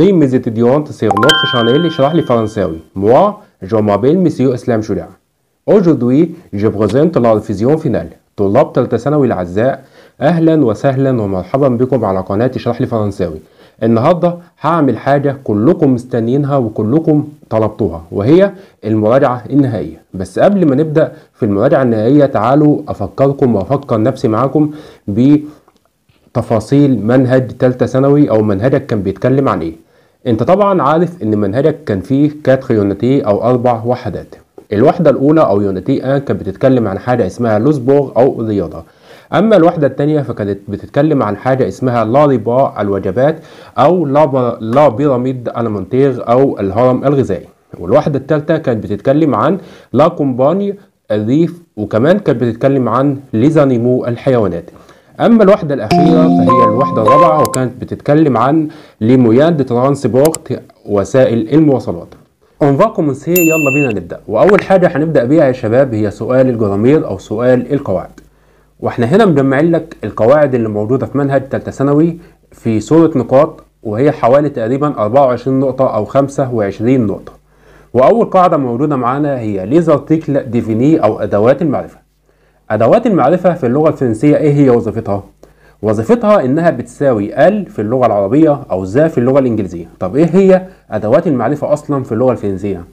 Bonjour mes étudiantes, c'est notre channel يشرح لي فرنساوي. Moi, je m'appelle Monsieur Islam شجاع. Aujourd'hui, je présente la diffusion finale. طلاب تالتة ثانوي الأعزاء أهلا وسهلا ومرحبا بكم على قناة اشرح لي فرنساوي. النهارده هعمل حاجة كلكم مستنيينها وكلكم طلبتوها وهي المراجعة النهائية. بس قبل ما نبدأ في المراجعة النهائية تعالوا أفكركم وأفكر نفسي معاكم ب تفاصيل منهج تالتة ثانوي او منهجك كان بيتكلم عن ايه انت طبعا عارف ان منهجك كان فيه كاتر يونتي او اربع وحدات الوحدة الاولى او يونتي ان كانت بتتكلم عن حاجة اسمها لوسبورغ او رياضة اما الوحدة التانية فكانت بتتكلم عن حاجة اسمها لا ربا الوجبات او لا, ب... لا بيراميد المونتيغ او الهرم الغذائي والوحدة التالتة كانت بتتكلم عن لا كومباني الريف وكمان كانت بتتكلم عن ليزانيمو الحيوانات اما الوحده الاخيره فهي الوحده الرابعه وكانت بتتكلم عن لمويان دي ترانسبورت وسائل المواصلات اون فا كومنسي يلا بينا نبدا واول حاجه هنبدا بيها يا شباب هي سؤال الجرامير او سؤال القواعد واحنا هنا مجمعين لك القواعد اللي موجوده في منهج ثالثه ثانوي في صوره نقاط وهي حوالي تقريبا 24 نقطه او 25 نقطه واول قاعده موجوده معانا هي ليزارتيكل ديفيني او ادوات المعرفه أدوات المعرفة في اللغة الفرنسية إيه هي وظيفتها؟ وظيفتها إنها بتساوي ال في اللغة العربية أو ذا في اللغة الإنجليزية. طب إيه هي أدوات المعرفة أصلا في اللغة الفرنسية؟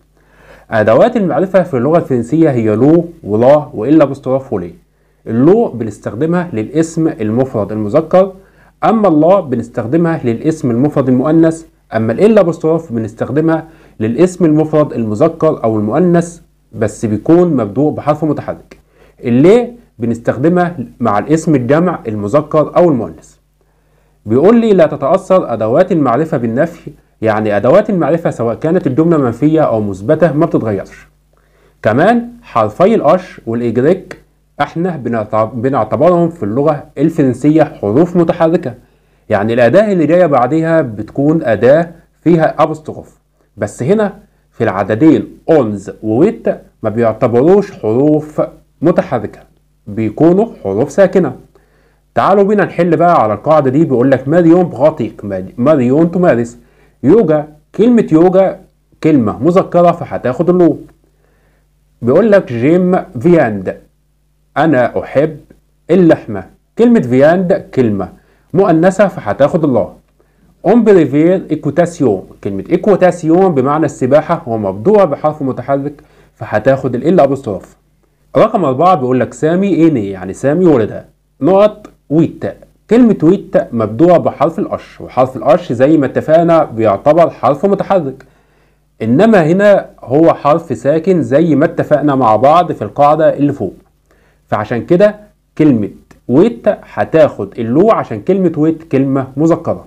أدوات المعرفة في اللغة الفرنسية هي لو ولا وإلا باستراف ولي. اللو بنستخدمها للاسم المفرد المذكر أما الله بنستخدمها للاسم المفرد المؤنث أما الإلا باستراف بنستخدمها للاسم المفرد المذكر أو المؤنث بس بيكون مبدوء بحرف متحرك. اللي بنستخدمها مع الاسم الجمع المذكر او المؤنث بيقول لي لا تتاثر ادوات المعرفه بالنفي يعني ادوات المعرفه سواء كانت الجمله منفيه او مثبته ما بتتغيرش كمان حرفي الاش والاجريك احنا بنعتبرهم في اللغه الفرنسيه حروف متحركه يعني الاداه اللي جايه بعدها بتكون اداه فيها ابستروف بس هنا في العددين اونز وويت ما بيعتبروش حروف متحركة بيكونوا حروف ساكنة تعالوا بينا نحل بقى على القاعدة دي بيقول لك ماريون بغاتيك ماريون تمارس يوجا كلمة يوجا كلمة مذكرة فهتاخد اللو بيقول لك جيم فياند أنا أحب اللحمة كلمة فياند كلمة مؤنثة فهتاخد الله اون بريفير ايكوتاسيون كلمة ايكوتاسيون بمعنى السباحة ومبدوعة بحرف متحرك فهتاخد ال ابوستروف رقم أربعة بيقول لك سامي إيني يعني سامي ولدها نقط ويت كلمة ويت مبدوعة بحرف القش وحرف القش زي ما اتفقنا بيعتبر حرف متحرك إنما هنا هو حرف ساكن زي ما اتفقنا مع بعض في القاعدة اللي فوق فعشان كده كلمة ويت هتاخد اللو عشان كلمة ويت كلمة مذكرة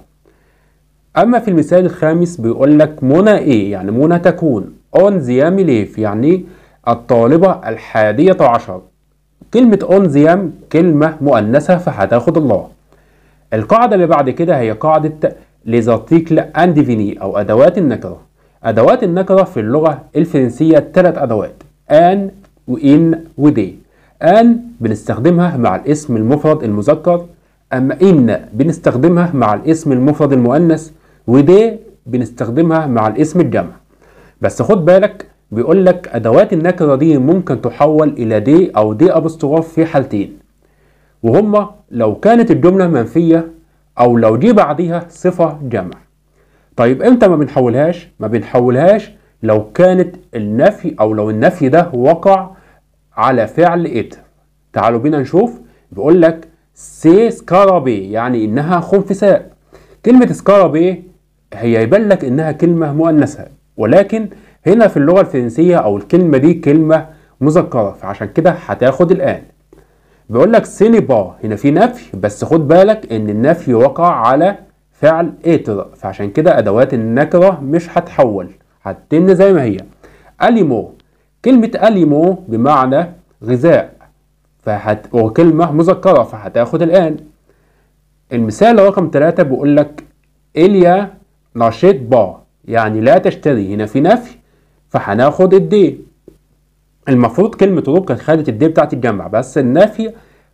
أما في المثال الخامس بيقول لك منى إيه يعني منى تكون أون زيامي ليف يعني الطالبة الحادية عشر كلمة أونزيام كلمة مؤنثة فهتاخد الله القاعدة اللي بعد كده هي قاعدة ليزارتيكل انديفيني أو أدوات النكرة أدوات النكرة في اللغة الفرنسية ثلاث أدوات آن وإن ودي آن بنستخدمها مع الاسم المفرد المذكر أما إن بنستخدمها مع الاسم المفرد المؤنث ودي بنستخدمها مع الاسم الجمع بس خد بالك بيقول لك ادوات النكره دي ممكن تحول الى دي او دي ابوستروف في حالتين وهما لو كانت الجمله منفيه او لو جه بعديها صفه جمع طيب امتى ما بنحولهاش ما بنحولهاش لو كانت النفي او لو النفي ده وقع على فعل ات تعالوا بينا نشوف بيقول لك سي سكارابي يعني انها خنفساء كلمه سكارابي هي يبان لك انها كلمه مؤنثه ولكن هنا في اللغة الفرنسية أو الكلمة دي كلمة مذكرة فعشان كده هتاخد الآن بيقول لك سينيبا هنا في نفي بس خد بالك إن النفي وقع على فعل إتر فعشان كده أدوات النكرة مش هتحول هتتن زي ما هي أليمو كلمة أليمو بمعنى غذاء فهت... وكلمة مذكرة فهتاخد الآن المثال رقم ثلاثة بيقول لك إليا ناشيت با يعني لا تشتري هنا في نفي فهناخد الدي المفروض كلمة روب كانت خدت الدي بتاعت الجمع بس النفي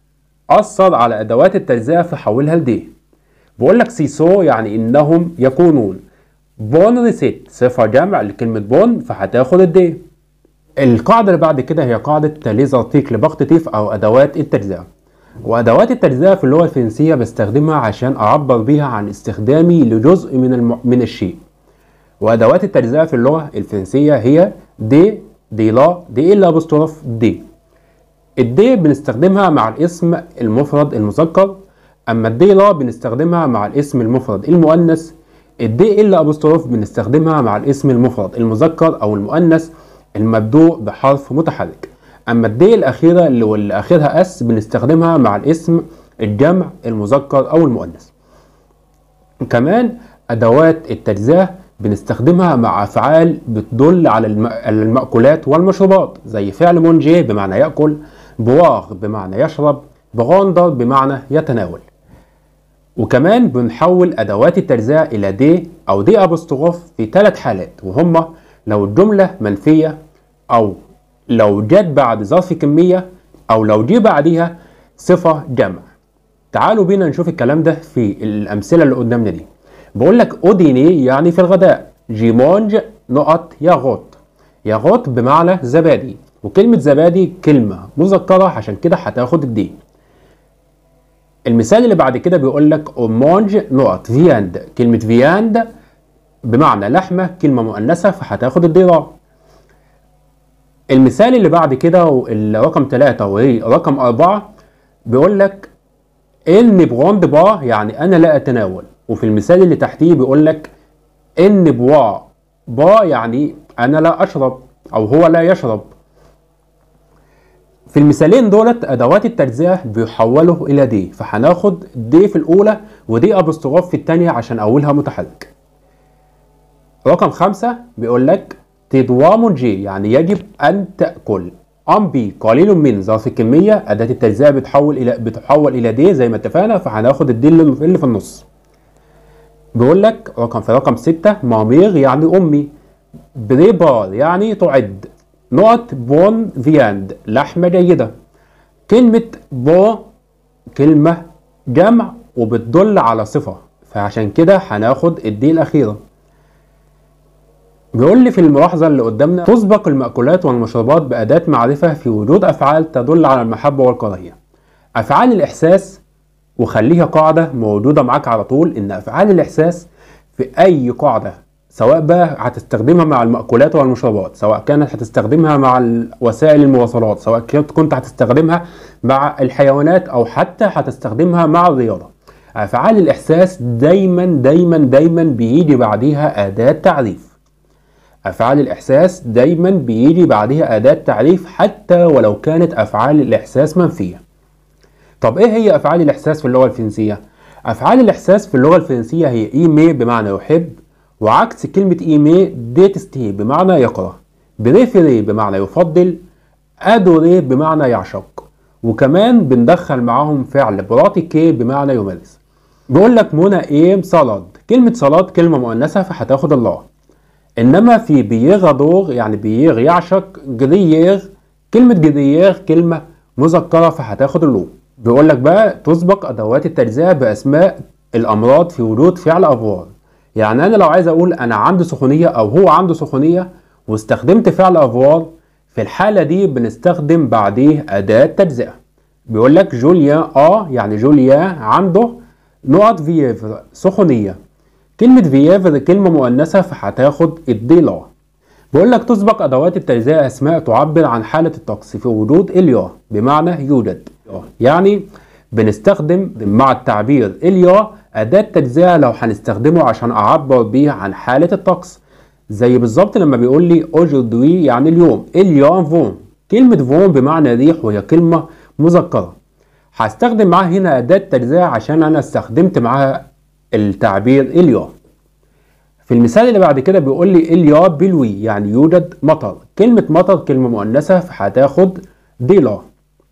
أثر على أدوات التجزئة فحولها لدي بقول لك سيسو يعني إنهم يكونون بون ريسيت صفة جمع لكلمة بون فهتاخد الدي القاعدة اللي بعد كده هي قاعدة ليزرتيك لبختتيف أو أدوات التجزئة وأدوات التجزئة في اللغة الفرنسية بستخدمها عشان أعبر بيها عن استخدامي لجزء من الم... من الشيء وأدوات التجزئة في اللغة الفرنسية هي دي دي لا دي إلا بستروف دي الدي بنستخدمها مع الاسم المفرد المذكر أما الدي لا بنستخدمها مع الاسم المفرد المؤنث الدي إلا أبوستروف بنستخدمها مع الاسم المفرد المذكر أو المؤنث المبدوء بحرف متحرك أما الدي الأخيرة اللي واللي آخرها أس بنستخدمها مع الاسم الجمع المذكر أو المؤنث كمان أدوات التجزئة بنستخدمها مع أفعال بتدل على الم- المأكولات والمشروبات زي فعل مونجي بمعنى يأكل بواغ بمعنى يشرب بغاندر بمعنى يتناول وكمان بنحول أدوات التجزئة إلى دي أو دي أبوستروف في ثلاث حالات وهما لو الجملة منفية أو لو جت بعد ظرف كمية أو لو جه بعديها صفة جمع تعالوا بينا نشوف الكلام ده في الأمثلة اللي قدامنا دي بقول لك أوديني يعني في الغداء جيمونج نقط ياغوت ياغوت بمعنى زبادي وكلمة زبادي كلمة مذكرة عشان كده هتاخد الدي المثال اللي بعد كده بيقول لك أومونج نقط فياند كلمة فياند بمعنى لحمة كلمة مؤنثة فهتاخد الديرة المثال اللي بعد كده الرقم ثلاثة وهي رقم أربعة بيقول لك إن بغوند با يعني أنا لا أتناول وفي المثال اللي تحتيه بيقول لك إن بوا با يعني أنا لا أشرب أو هو لا يشرب في المثالين دولت ادوات التجزئه بيحولوا الى دي فهناخد دي في الاولى ودي ابوستروف في الثانيه عشان اولها متحرك رقم خمسة بيقول لك تدوا مونجي يعني يجب ان تاكل امبي قليل من ظرف الكميه اداه التجزئه بتحول الى بتحول الى دي زي ما اتفقنا فهناخد الدي اللي اللي في النص بيقول لك رقم في رقم ستة مامير يعني امي بريبار يعني تعد نقط بون فياند لحمة جيدة كلمة بون كلمة جمع وبتدل على صفة فعشان كده هناخد الدي الأخيرة بيقول لي في الملاحظة اللي قدامنا تسبق المأكولات والمشروبات بأداة معرفة في وجود أفعال تدل على المحبة والكراهية أفعال الإحساس وخليها قاعدة موجودة معاك على طول إن أفعال الإحساس في أي قاعدة سواء بقى هتستخدمها مع المأكولات والمشروبات سواء كانت هتستخدمها مع وسائل المواصلات سواء كنت كنت هتستخدمها مع الحيوانات أو حتى هتستخدمها مع الرياضة أفعال الإحساس دايما دايما دايما بيجي بعديها أداة تعريف أفعال الإحساس دايما بيجي بعدها أداة تعريف حتى ولو كانت أفعال الإحساس منفية طب إيه هي أفعال الإحساس في اللغة الفرنسية؟ أفعال الإحساس في اللغة الفرنسية هي إيمي بمعنى يحب وعكس كلمة إيمي ديتستي بمعنى يكره بريفيري بمعنى يفضل أدوري بمعنى يعشق وكمان بندخل معاهم فعل براتيكي بمعنى يمارس بيقول لك منى ايه صلاد كلمة صلاد كلمة مؤنثة فهتاخد الله انما في بييغ دور يعني بييغ يعشق جرييغ كلمة جرييغ كلمة مذكرة فهتاخد اللو بيقول لك بقى تسبق ادوات التجزئة باسماء الامراض في وجود فعل افوار يعني انا لو عايز اقول انا عندي سخونية او هو عنده سخونية واستخدمت فعل افوار في الحالة دي بنستخدم بعديه اداة تجزئة بيقول لك جوليان اه يعني جوليان عنده نقط فييفر سخونية كلمة فييفر كلمة مؤنثة فهتاخد الديلا بيقول لك تسبق أدوات التجزئة أسماء تعبر عن حالة الطقس في وجود إليا بمعنى يوجد يعني بنستخدم مع التعبير إليا أداة تجزئة لو هنستخدمه عشان أعبر بيه عن حالة الطقس زي بالظبط لما بيقول لي أوجودوي يعني اليوم إليا فون كلمة فون بمعنى ريح وهي كلمة مذكرة هستخدم معاها هنا أداة تجزئة عشان أنا استخدمت معاها التعبير إليا في المثال اللي بعد كده بيقول لي إليا بلوي يعني يوجد مطر كلمة مطر كلمة مؤنثة فهتاخد ديلا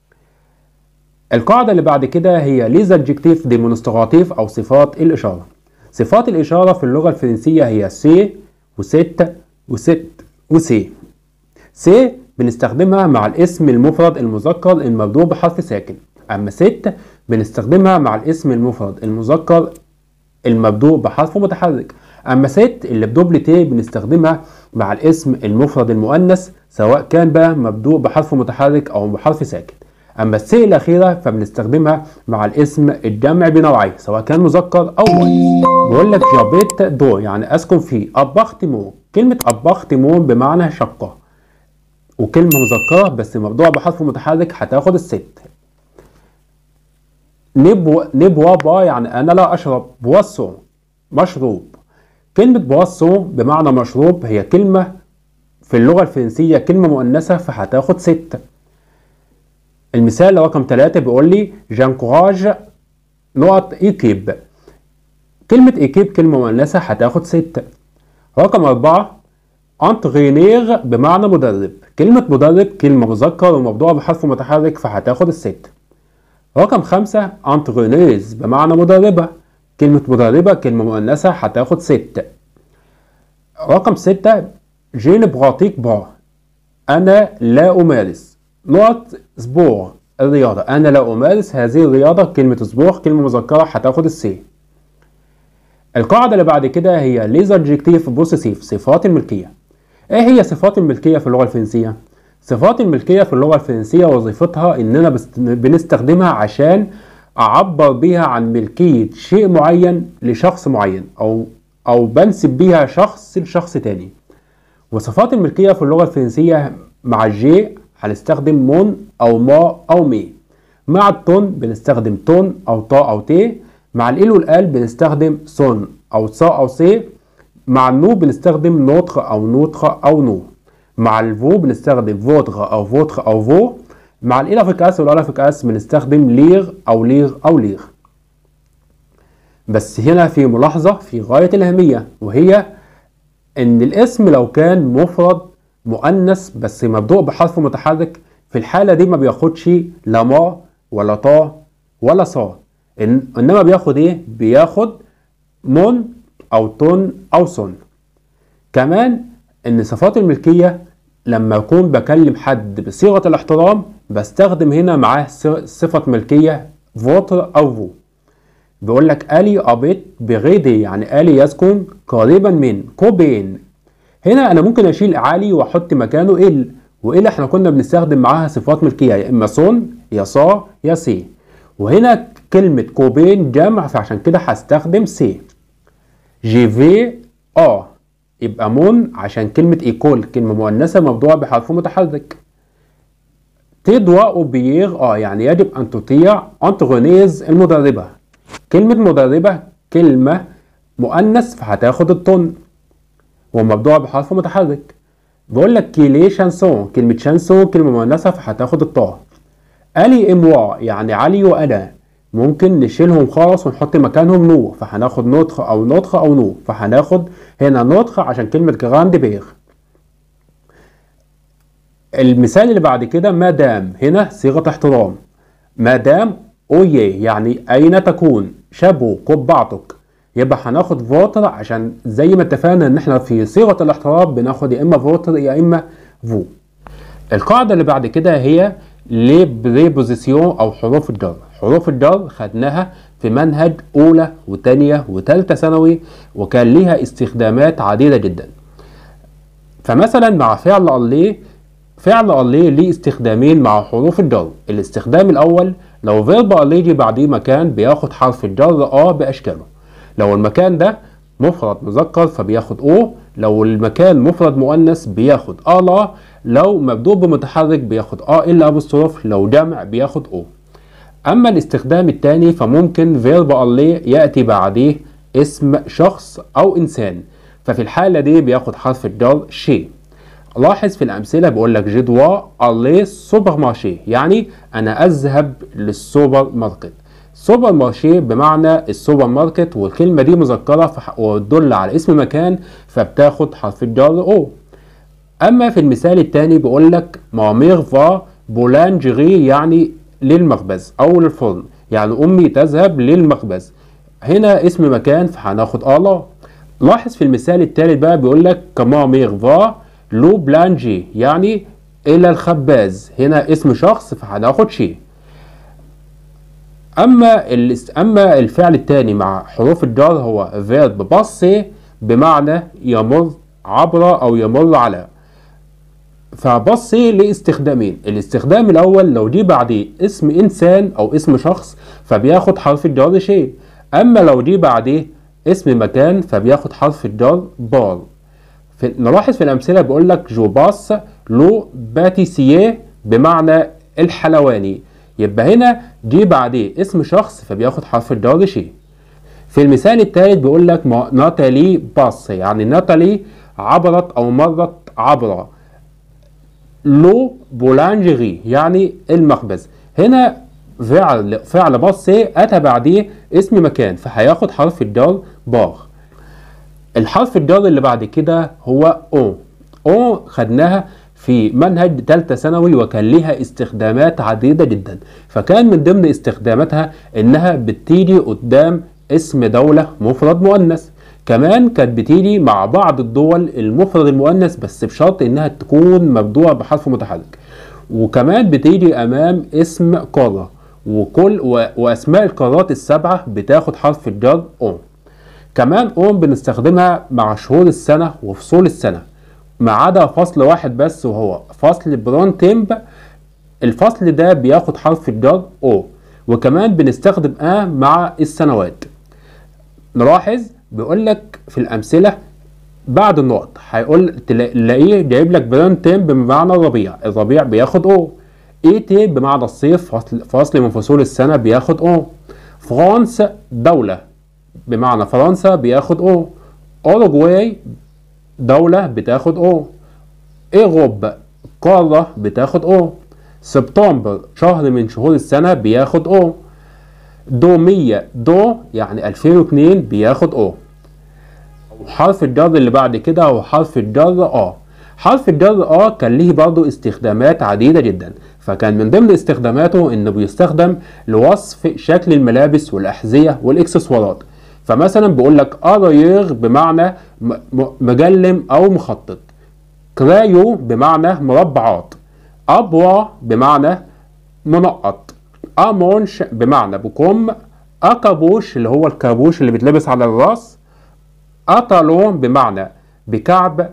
القاعدة اللي بعد كده هي ليز adjective ديمونستراتيف أو صفات الإشارة صفات الإشارة في اللغة الفرنسية هي سي وست وست وسي سي بنستخدمها مع الاسم المفرد المذكر المبدوء بحرف ساكن أما ست بنستخدمها مع الاسم المفرد المذكر المبدوء بحرف متحرك اما ست اللي بدبل تي بنستخدمها مع الاسم المفرد المؤنث سواء كان بقى مبدوء بحرف متحرك او بحرف ساكن اما السي الاخيره فبنستخدمها مع الاسم الجمع بنوعيه سواء كان مذكر او مؤنث بقول لك جابيت دو يعني اسكن فيه ابخت مو كلمه ابخت مو بمعنى شقه وكلمه مذكره بس مبدوء بحرف متحرك هتاخد الست نبو نبوا با يعني انا لا اشرب بواسو مشروب كلمة بواسو بمعنى مشروب هي كلمة في اللغة الفرنسية كلمة مؤنثة فهتاخد ستة المثال رقم ثلاثة بيقول لي جانكوراج نقط ايكيب كلمة ايكيب كلمة مؤنثة هتاخد ستة رقم أربعة انترينير بمعنى مدرب كلمة مدرب كلمة مذكر ومبدوعة بحرف متحرك فهتاخد الست رقم خمسة انترينيز بمعنى مدربة كلمة مدربة كلمة مؤنثة هتاخد ستة رقم ستة جين براتيك با أنا لا أمارس نقط سبور الرياضة أنا لا أمارس هذه الرياضة كلمة سبور كلمة مذكرة هتاخد السي القاعدة اللي بعد كده هي ليز adjective بوسيسيف صفات الملكية ايه هي صفات الملكية في اللغة الفرنسية؟ صفات الملكية في اللغة الفرنسية وظيفتها اننا بست... بنستخدمها عشان اعبر بيها عن ملكية شيء معين لشخص معين او او بنسب بيها شخص لشخص تاني وصفات الملكية في اللغة الفرنسية مع الجي هنستخدم مون او ما او مي مع التون بنستخدم تون او طا او تي مع الإل والآل بنستخدم سون أو صا أو سي مع النو بنستخدم نوتر أو نوتر أو نو مع الفو بنستخدم فوتر أو فوتر أو فو مع الإلافيكاس والألافيكاس بنستخدم لير أو لير أو لير بس هنا في ملاحظة في غاية الأهمية وهي إن الاسم لو كان مفرد مؤنث بس مبدوء بحرف متحرك في الحالة دي ما بياخدش لا ما ولا طا ولا صا إن انما بياخد ايه بياخد مون او تون او صن كمان ان صفات الملكية لما اكون بكلم حد بصيغة الاحترام بستخدم هنا معاه صفة ملكية فوتر او فو بيقول لك الي ابيت بغيدي يعني الي يسكن قريبا من كوبين هنا انا ممكن اشيل علي واحط مكانه ال وال احنا كنا بنستخدم معاها صفات ملكية يا اما صن يا صا يا سي وهنا كلمة كوبين جمع فعشان كده هستخدم سي جي في اه يبقى مون عشان كلمة ايكول كلمة مؤنثة مبدوعة بحرف متحرك تدوا اوبيير اه يعني يجب ان تطيع انتغونيز المدربة كلمة مدربة كلمة مؤنث فهتاخد التون ومبدوعة بحرف متحرك بقول لك كيلي شانسون كلمة شانسون كلمة مؤنثة فهتاخد الطاء الي اموا يعني علي وانا ممكن نشيلهم خالص ونحط مكانهم نو فهناخد نطخ او نطخ او نو فهناخد هنا نطخ عشان كلمة جراند بيغ المثال اللي بعد كده مادام هنا صيغة احترام مادام اويه يعني اين تكون شابو قبعتك يبقى هناخد فوتر عشان زي ما اتفقنا ان احنا في صيغة الاحترام بناخد يا اما فوتر يا اما فو القاعدة اللي بعد كده هي لي بريبوزيسيون او حروف الجر حروف الجر خدناها في منهج اولى وثانيه وثالثه ثانوي وكان ليها استخدامات عديده جدا فمثلا مع فعل الله فعل الله ليه استخدامين مع حروف الجر الاستخدام الاول لو فيرب الله يجي بعديه مكان بياخد حرف الجر اه باشكاله لو المكان ده مفرد مذكر فبياخد او لو المكان مفرد مؤنث بياخد الا لو مبدوء بمتحرك بياخد اه الا ابوستروف لو جمع بياخد او اما الاستخدام الثاني فممكن فيرب الله ياتي بعديه اسم شخص او انسان ففي الحاله دي بياخد حرف الجر شي لاحظ في الامثله بيقول لك جدوا الله سوبر مارشي يعني انا اذهب للسوبر ماركت سوبر مارشي بمعنى السوبر ماركت والكلمه دي مذكره وتدل على اسم مكان فبتاخد حرف الجر او اما في المثال الثاني بيقول لك مامير فا بولانجري يعني للمخبز او للفرن يعني امي تذهب للمخبز هنا اسم مكان فهناخد الله لاحظ في المثال الثالث بقى بيقول لك كمامير فا لو بلانجي يعني الى الخباز هنا اسم شخص فهناخد شيء اما اما الفعل الثاني مع حروف الجر هو فيرب باسي بمعنى يمر عبر او يمر على فبص ليه استخدامين الاستخدام الاول لو جه بعديه اسم انسان او اسم شخص فبياخد حرف الجر شيء اما لو جه بعديه اسم مكان فبياخد حرف الجر بار في نلاحظ في الامثله بيقول لك جو باس لو باتيسييه بمعنى الحلواني يبقى هنا جه بعديه اسم شخص فبياخد حرف الجر شيء في المثال الثالث بيقول لك ناتالي باس يعني ناتالي عبرت او مرت عبر لو بولانجري يعني المخبز هنا فعل فعل بص اتى بعديه اسم مكان فهياخد حرف الجر باغ الحرف الجر اللي بعد كده هو او او خدناها في منهج ثالثه ثانوي وكان ليها استخدامات عديده جدا فكان من ضمن استخداماتها انها بتيجي قدام اسم دوله مفرد مؤنث كمان كانت بتيجي مع بعض الدول المفرد المؤنث بس بشرط انها تكون مبدوعه بحرف متحرك وكمان بتيجي امام اسم قاره وكل واسماء القارات السبعه بتاخد حرف الجر اون كمان اون بنستخدمها مع شهور السنه وفصول السنه ما عدا فصل واحد بس وهو فصل برون تيمب الفصل ده بياخد حرف الجر او وكمان بنستخدم ا مع السنوات نلاحظ بيقول لك في الامثله بعد النقط هيقول تلاقيه جايب لك برون تيمب بمعنى الربيع الربيع بياخد او اي تي بمعنى الصيف فصل, فصل من فصول السنه بياخد او فرانس دوله بمعنى فرنسا بياخد او اوروجواي دولة بتاخد او ايغوب قارة بتاخد او سبتمبر شهر من شهور السنة بياخد او دومية دو يعني 2002 بياخد او حرف الجر اللي بعد كده هو حرف الجر اه حرف الجر اه كان ليه برضه استخدامات عديدة جدا فكان من ضمن استخداماته انه بيستخدم لوصف شكل الملابس والاحذية والاكسسوارات فمثلا بيقول لك اراير بمعنى مجلم او مخطط كرايو بمعنى مربعات ابوا بمعنى منقط امونش بمعنى بكم اكابوش اللي هو الكابوش اللي بيتلبس على الراس اطالون بمعنى بكعب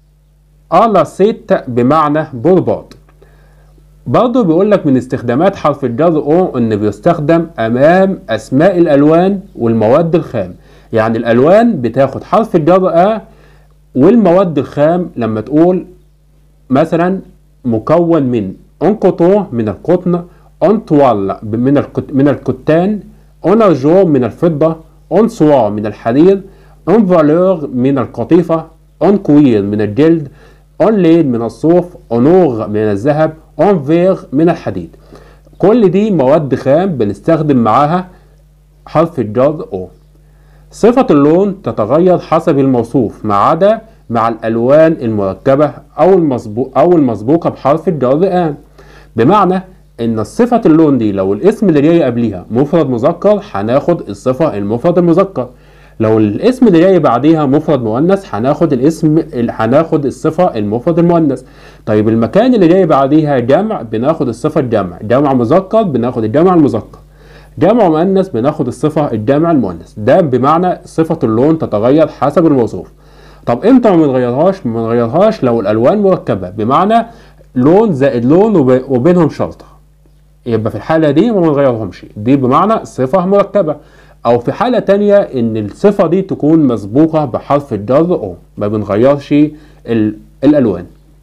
الاسيت بمعنى برباط برضه بيقول لك من استخدامات حرف الجر او ان بيستخدم امام اسماء الالوان والمواد الخام يعني الالوان بتاخد حرف الجر ا والمواد الخام لما تقول مثلا مكون من انقطو من القطن انطوال من من الكتان اونرجو من الفضه انسوا من الحرير انفالور من القطيفه انكوير من الجلد اونلين من الصوف اونوغ من الذهب انفير من الحديد كل دي مواد خام بنستخدم معاها حرف الجر او صفة اللون تتغير حسب الموصوف ما عدا مع الألوان المركبة أو المسبوق أو المسبوقة بحرف الجر آن بمعنى إن صفة اللون دي لو الاسم اللي جاي قبليها مفرد مذكر هناخد الصفة المفرد المذكر لو الاسم اللي جاي بعديها مفرد مؤنث هناخد الاسم هناخد الصفه المفرد المؤنث طيب المكان اللي جاي بعديها جمع بناخد الصفه الجمع جمع مذكر بناخد الجمع المذكر جمع مؤنث بناخد الصفه الجمع المؤنث ده بمعنى صفه اللون تتغير حسب الموصوف طب امتى ما بنغيرهاش ما بنغيرهاش لو الالوان مركبه بمعنى لون زائد لون وبينهم شرطه يبقى في الحاله دي ما بنغيرهمش دي بمعنى صفه مركبه او في حالة تانية ان الصفة دي تكون مسبوقة بحرف الجر او ما بنغيرش الالوان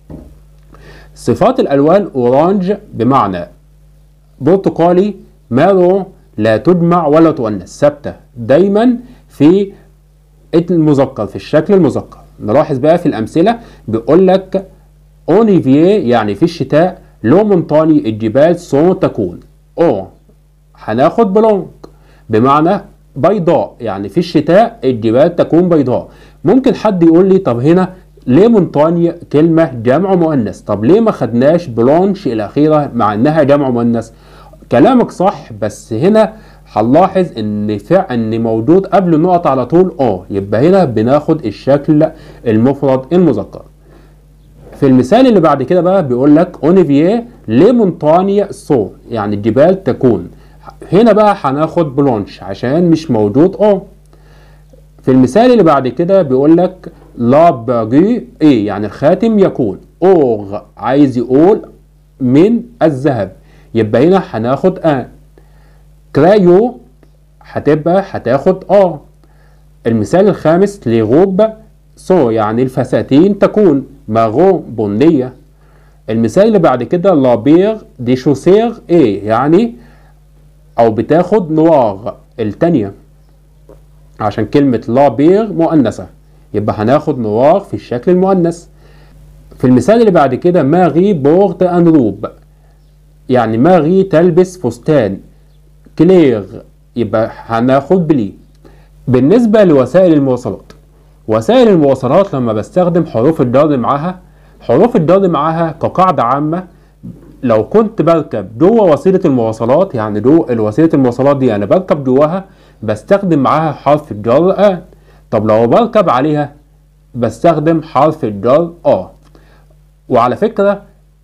صفات الالوان اورانج بمعنى برتقالي مارو لا تجمع ولا تؤنث ثابتة دايما في المذكر في الشكل المذكر نلاحظ بقى في الامثلة بيقول لك اونيفيه يعني في الشتاء لو منطاني الجبال سون تكون او هناخد بلونك بمعنى بيضاء يعني في الشتاء الجبال تكون بيضاء ممكن حد يقول لي طب هنا ليه مونتانيا كلمة جمع مؤنث طب ليه ما خدناش بلونش الأخيرة مع إنها جمع مؤنث كلامك صح بس هنا هنلاحظ ان فع ان موجود قبل النقط على طول اه يبقى هنا بناخد الشكل المفرد المذكر في المثال اللي بعد كده بقى بيقول لك اونيفيه ليه مونتانيا سو يعني الجبال تكون هنا بقى هناخد بلونش عشان مش موجود اه في المثال اللي بعد كده بيقول لك لا باجي ايه يعني الخاتم يكون اوغ عايز يقول من الذهب يبقى هنا هناخد ان كرايو هتبقى هتاخد اه المثال الخامس لغوب سو يعني الفساتين تكون ماغو بنية المثال اللي بعد كده لابيغ دي شوسيغ ايه يعني او بتاخد نواغ التانية عشان كلمة لابيغ مؤنثة يبقى هناخد نواغ في الشكل المؤنث في المثال اللي بعد كده ماغي بورت انروب يعني ماغي تلبس فستان كليغ يبقى هناخد بلي بالنسبة لوسائل المواصلات وسائل المواصلات لما بستخدم حروف الجر معاها حروف الجر معاها كقاعدة عامة لو كنت بركب جوه وسيلة المواصلات يعني جوه وسيلة المواصلات دي أنا بركب جواها بستخدم معاها حرف الجر آ طب لو بركب عليها بستخدم حرف الجر آ وعلى فكرة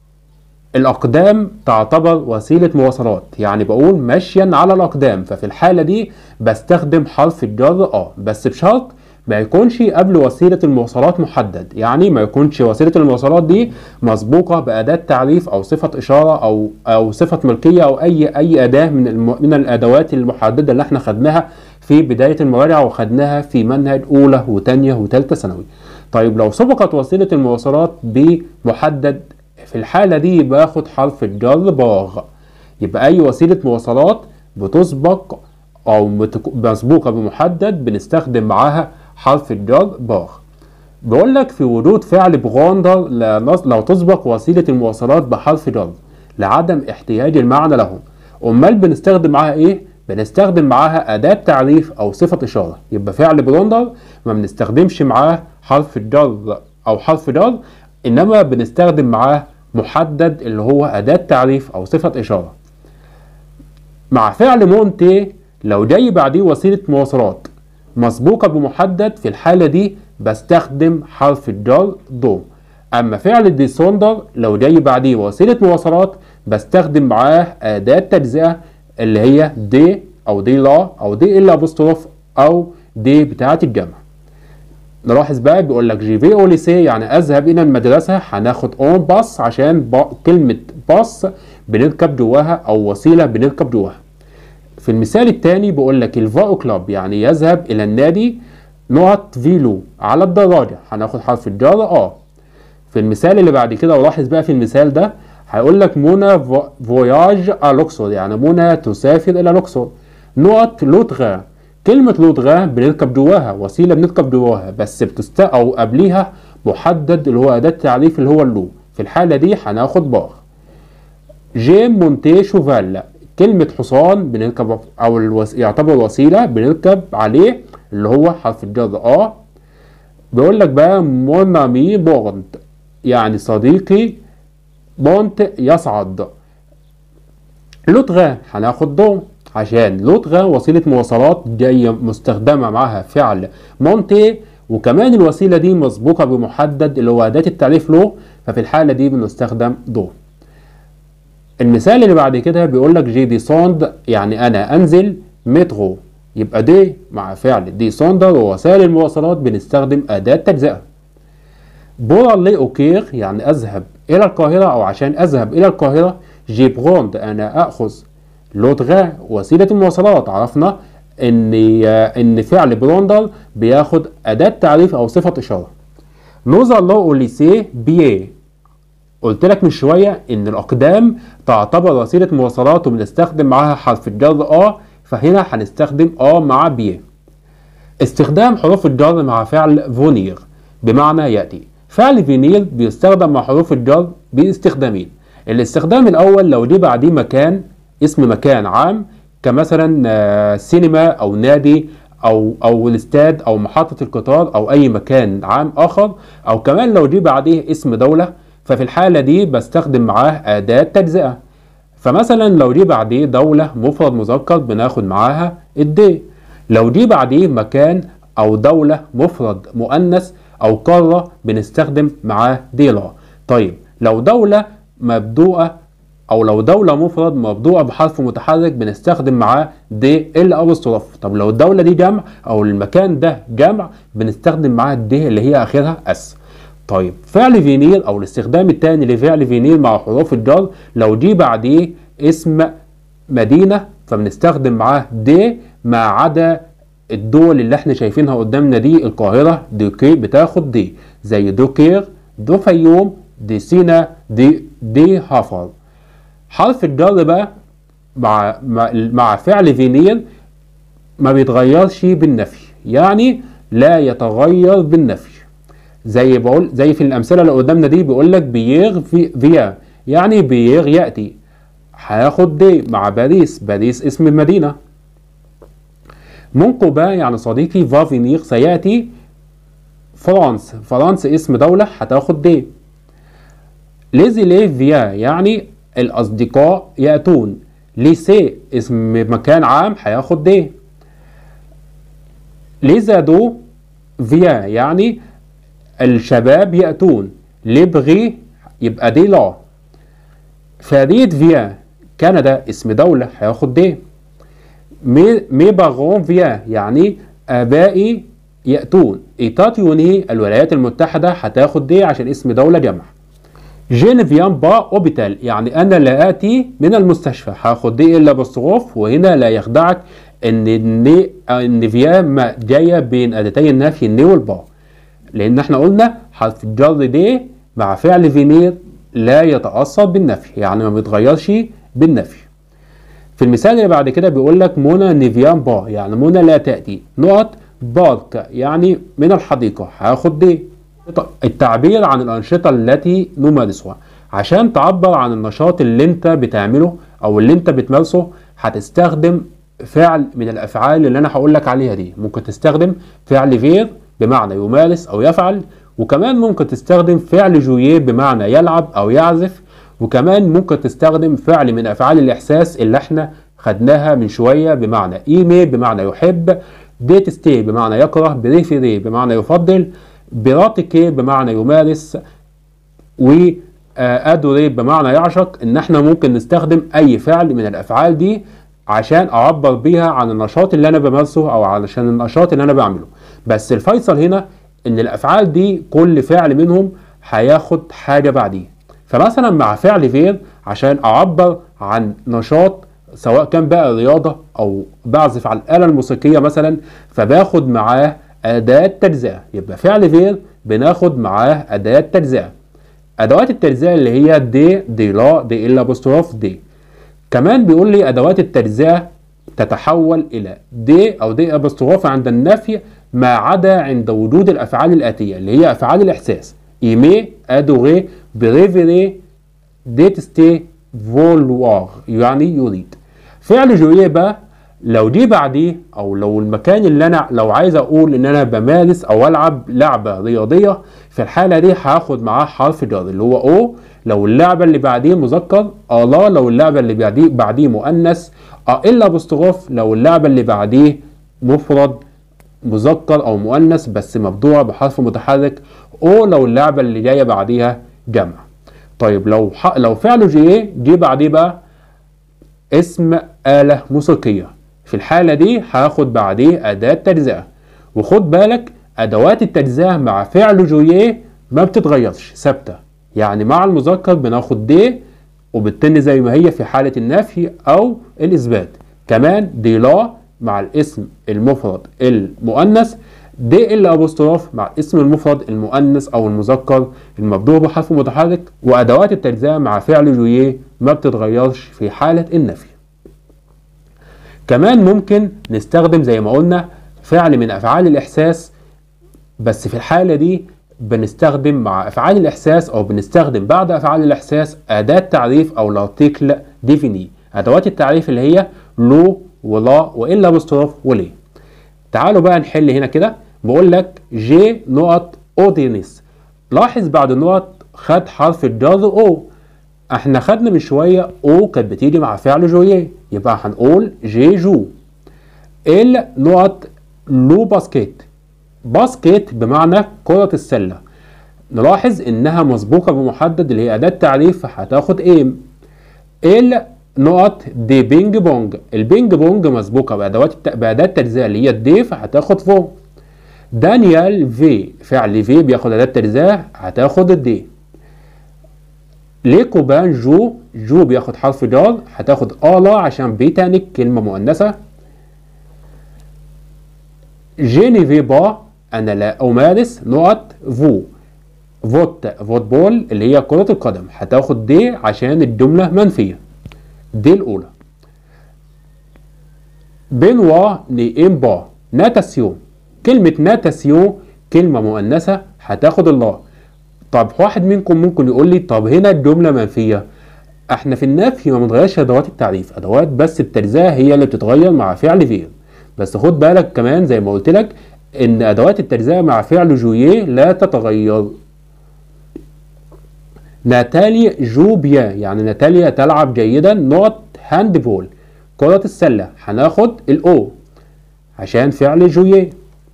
الأقدام تعتبر وسيلة مواصلات يعني بقول مشيا على الأقدام ففي الحالة دي بستخدم حرف الجر آه بس بشرط ما يكونش قبل وسيلة المواصلات محدد يعني ما يكونش وسيلة المواصلات دي مسبوقة بأداة تعريف أو صفة إشارة أو أو صفة ملكية أو أي أي أداة من الم من الأدوات المحددة اللي احنا خدناها في بداية المراجعة وخدناها في منهج أولى وتانية وتالتة ثانوي. طيب لو سبقت وسيلة المواصلات بمحدد في الحالة دي باخد حرف الجر باغ يبقى أي وسيلة مواصلات بتسبق أو مسبوقة بمحدد بنستخدم معاها حرف الجر باغ بيقول لك في وجود فعل بغاندر لو تسبق وسيلة المواصلات بحرف جر لعدم احتياج المعنى له أمال بنستخدم معاها إيه؟ بنستخدم معاها أداة تعريف أو صفة إشارة يبقى فعل بغاندر ما بنستخدمش معاه حرف الجر أو حرف جر إنما بنستخدم معاه محدد اللي هو أداة تعريف أو صفة إشارة مع فعل مونتي لو جاي بعديه وسيلة مواصلات مسبوقة بمحدد في الحالة دي بستخدم حرف الجر دو أما فعل ديسوندر لو جاي بعديه وسيلة مواصلات بستخدم معاه أداة تجزئة اللي هي دي أو دي لا أو دي إلا أبوستروف أو دي بتاعة الجمع نلاحظ بقى بيقول لك جي في او ليسي يعني اذهب الى المدرسه هناخد اون باص عشان با كلمه باص بنركب جواها او وسيله بنركب جواها في المثال الثاني بيقول لك الفاو كلاب يعني يذهب الى النادي نقط فيلو على الدراجه هناخد حرف الجر اه في المثال اللي بعد كده ولاحظ بقى في المثال ده هيقول لك منى فوياج الاقصر يعني منى تسافر الى الاقصر نقط لوتغا كلمة لوتغا بنركب جواها وسيلة بنركب جواها بس بتست أو قبليها محدد اللي هو أداة تعريف اللي هو اللو في الحالة دي هناخد باغ جيم مونتي شوفال كلمة حصان بنركب أو الوس... يعتبر وسيلة بنركب عليه اللي هو حرف الجر آ بيقول لك بقى مونامي بونت يعني صديقي بونت يصعد لوتغا هناخد دو عشان لوتغا وسيلة مواصلات جاية مستخدمة معاها فعل مونتي وكمان الوسيلة دي مسبوقة بمحدد اللي هو أداة التعريف له ففي الحالة دي بنستخدم دو المثال اللي بعد كده بيقول لك جي دي سوند يعني أنا أنزل مترو يبقى دي مع فعل دي سوندر ووسائل المواصلات بنستخدم أداة تجزئة بورا لي أوكير يعني أذهب إلى القاهرة أو عشان أذهب إلى القاهرة جي بغوند أنا أخذ لوتغا وسيلة المواصلات عرفنا ان ان فعل بلوندر بياخد اداة تعريف او صفة اشارة نوزر لو اوليسي بيه قلت لك من شوية ان الاقدام تعتبر وسيلة مواصلات وبنستخدم معاها حرف الجر اه فهنا هنستخدم اه مع بيه استخدام حروف الجر مع فعل فونير بمعنى يأتي فعل فينير بيستخدم مع حروف الجر باستخدامين الاستخدام الاول لو جه بعديه مكان اسم مكان عام كمثلا سينما او نادي او او الاستاد او محطه القطار او اي مكان عام اخر او كمان لو جه بعديه اسم دوله ففي الحاله دي بستخدم معاه اداه تجزئه فمثلا لو جه بعديه دوله مفرد مذكر بناخد معاها الدي لو جه بعديه مكان او دوله مفرد مؤنث او قاره بنستخدم معاه ديلا طيب لو دوله مبدوءه او لو دولة مفرد مبدوءة بحرف متحرك بنستخدم معاه دي ال ابوستروف طب لو الدولة دي جمع او المكان ده جمع بنستخدم معاه دي اللي هي اخرها اس طيب فعل فينير او الاستخدام الثاني لفعل فينير مع حروف الجر لو جه بعديه اسم مدينة فبنستخدم معاه دي ما عدا الدول اللي احنا شايفينها قدامنا دي القاهرة دوكي بتاخد دي زي دوكير دو فيوم دي سينا دي دي هافر حرف الجر بقى مع مع, مع فعل فينير ما بيتغيرش بالنفي يعني لا يتغير بالنفي زي بقول زي في الامثله اللي قدامنا دي بيقول لك بيغ في فيا يعني بيغ ياتي هياخد دي مع باريس باريس اسم المدينه مونكو با يعني صديقي فا فينير سياتي فرانس فرنسا اسم دوله هتاخد دي ليزي لي فيا يعني الأصدقاء يأتون ليسي اسم مكان عام هياخد دي ليزادو فيا يعني الشباب يأتون ليبغي يبقى دي لا فريد فيا كندا اسم دولة هياخد دي مي مي باغون فيا يعني آبائي يأتون إيتاتيوني الولايات المتحدة هتاخد دي عشان اسم دولة جمع جين فيان با اوبيتال يعني انا لا اتي من المستشفى هاخد دي الا بصروف وهنا لا يخدعك ان الني ان فيان جايه بين اداتي النفي الني والبا لان احنا قلنا حرف الجر دي مع فعل فينير لا يتاثر بالنفي يعني ما بيتغيرش بالنفي في المثال اللي بعد كده بيقول لك منى نيفيان با يعني منى لا تاتي نقط بارك يعني من الحديقه هاخد دي التعبير عن الأنشطة التي نمارسها عشان تعبر عن النشاط اللي انت بتعمله او اللي انت بتمارسه هتستخدم فعل من الافعال اللي انا هقول لك عليها دي ممكن تستخدم فعل فير بمعنى يمارس او يفعل وكمان ممكن تستخدم فعل جويه بمعنى يلعب او يعزف وكمان ممكن تستخدم فعل من افعال الاحساس اللي احنا خدناها من شويه بمعنى ايميل بمعنى يحب ديتستي بمعنى يكره بريفيري بمعنى يفضل براتيكي بمعنى يمارس وادوري بمعنى يعشق ان احنا ممكن نستخدم اي فعل من الافعال دي عشان اعبر بيها عن النشاط اللي انا بمارسه او علشان النشاط اللي انا بعمله بس الفيصل هنا ان الافعال دي كل فعل منهم هياخد حاجه بعديه فمثلا مع فعل فير عشان اعبر عن نشاط سواء كان بقى رياضه او بعزف على الاله الموسيقيه مثلا فباخد معاه أداة تجزئة يبقى فعل فير بناخد معاه أداة تجزئة أدوات التجزئة اللي هي دي دي لا دي إلا بوستروف دي كمان بيقول لي أدوات التجزئة تتحول إلى دي أو دي أبوستروف عند النفي ما عدا عند وجود الأفعال الآتية اللي هي أفعال الإحساس إيمي أدوغي بريفيري ديتستي فولوار يعني يريد فعل جويه بقى لو دي بعديه او لو المكان اللي انا لو عايز اقول ان انا بمارس او العب لعبه رياضيه في الحاله دي هاخد معاه حرف جر اللي هو او لو اللعبه اللي بعديه مذكر الله لو اللعبه اللي بعديه بعديه مؤنث اه الا باستغاث لو اللعبه اللي بعديه مفرد مذكر او مؤنث بس مبدوع بحرف متحرك او لو اللعبه اللي جايه بعديها جمع طيب لو ح... لو فعل جي جه بعديه بقى اسم آلة موسيقية في الحالة دي هاخد بعديه أداة تجزئة وخد بالك أدوات التجزئة مع فعل جويه ما بتتغيرش ثابتة يعني مع المذكر بناخد دي وبتتن زي ما هي في حالة النفي أو الإثبات كمان دي لا مع الاسم المفرد المؤنث دي ال ابوستروف مع الاسم المفرد المؤنث او المذكر المبدوء بحرف متحرك وادوات التجزئه مع فعل جويه ما بتتغيرش في حاله النفي كمان ممكن نستخدم زي ما قلنا فعل من افعال الاحساس بس في الحاله دي بنستخدم مع افعال الاحساس او بنستخدم بعد افعال الاحساس اداه تعريف او لارتيكل ديفيني ادوات التعريف اللي هي لو ولا والا بوستروف وليه تعالوا بقى نحل هنا كده بقول لك جي نقط اودينيس لاحظ بعد النقط خد حرف الجر او احنا خدنا من شويه او كانت بتيجي مع فعل جويه يبقى هنقول جي جو ال نقط لو باسكيت باسكيت بمعنى كرة السلة نلاحظ انها مسبوقة بمحدد اللي هي اداة تعريف هتاخد ايم ال نقط دي بينج بونج البينج بونج مسبوقه بادوات الت- باداه تجزئه اللي هي الدي فهتاخد فو دانيال في فعل في بياخد اداه تجزئه هتاخد الدي ليكوبان جو جو بياخد حرف جر هتاخد آلا عشان بيتانيك كلمة مؤنثة جينيفي با أنا لا أمارس نقط فو فوت فوتبول اللي هي كرة القدم هتاخد دي عشان الجملة منفية دي الأولى بنوا نيم با ناتاسيون كلمة ناتاسيون كلمة مؤنثة هتاخد الله طب واحد منكم ممكن يقول لي طب هنا الجملة منفية احنا في النفي ما بنغيرش ادوات التعريف ادوات بس التجزئة هي اللي بتتغير مع فعل فير بس خد بالك كمان زي ما قلت لك ان ادوات التجزئة مع فعل جويه لا تتغير ناتاليا جو بيان يعني ناتاليا تلعب جيدا نقط هاند بول كرة السلة هناخد الاو عشان فعل جويه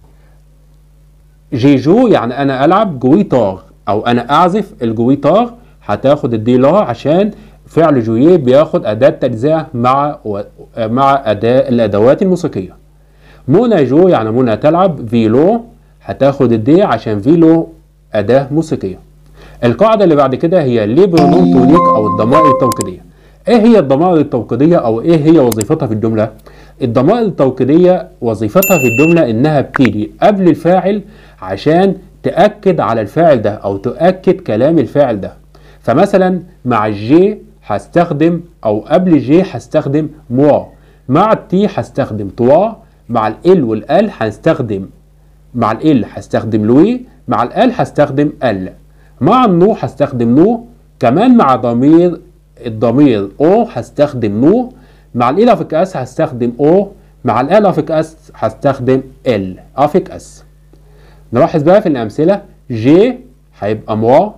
جيجو يعني انا العب جويتار او انا اعزف الجويتار هتاخد الدي لا عشان فعل جويه بياخد اداة تجزئة مع و... مع اداة الادوات الموسيقية منى جو يعني منى تلعب فيلو هتاخد الدي عشان فيلو اداة موسيقية القاعدة اللي بعد كده هي ليبرونوم تونيك او الضمائر التوكيدية ايه هي الضمائر التوكيدية او ايه هي وظيفتها في الجملة الضمائر التوكيدية وظيفتها في الجملة انها بتيجي قبل الفاعل عشان تأكد على الفاعل ده او تؤكد كلام الفاعل ده فمثلا مع الجي هستخدم او قبل الجي هستخدم موا مع التي هستخدم توا مع ال والال هنستخدم مع ال هستخدم لوي مع الال هستخدم ال مع النو هستخدم نو كمان مع ضمير الضمير او هستخدم نو مع ال افيك اس هستخدم او مع ال افيك اس هستخدم ال افيك اس نلاحظ بقى في الامثله جي هيبقى موا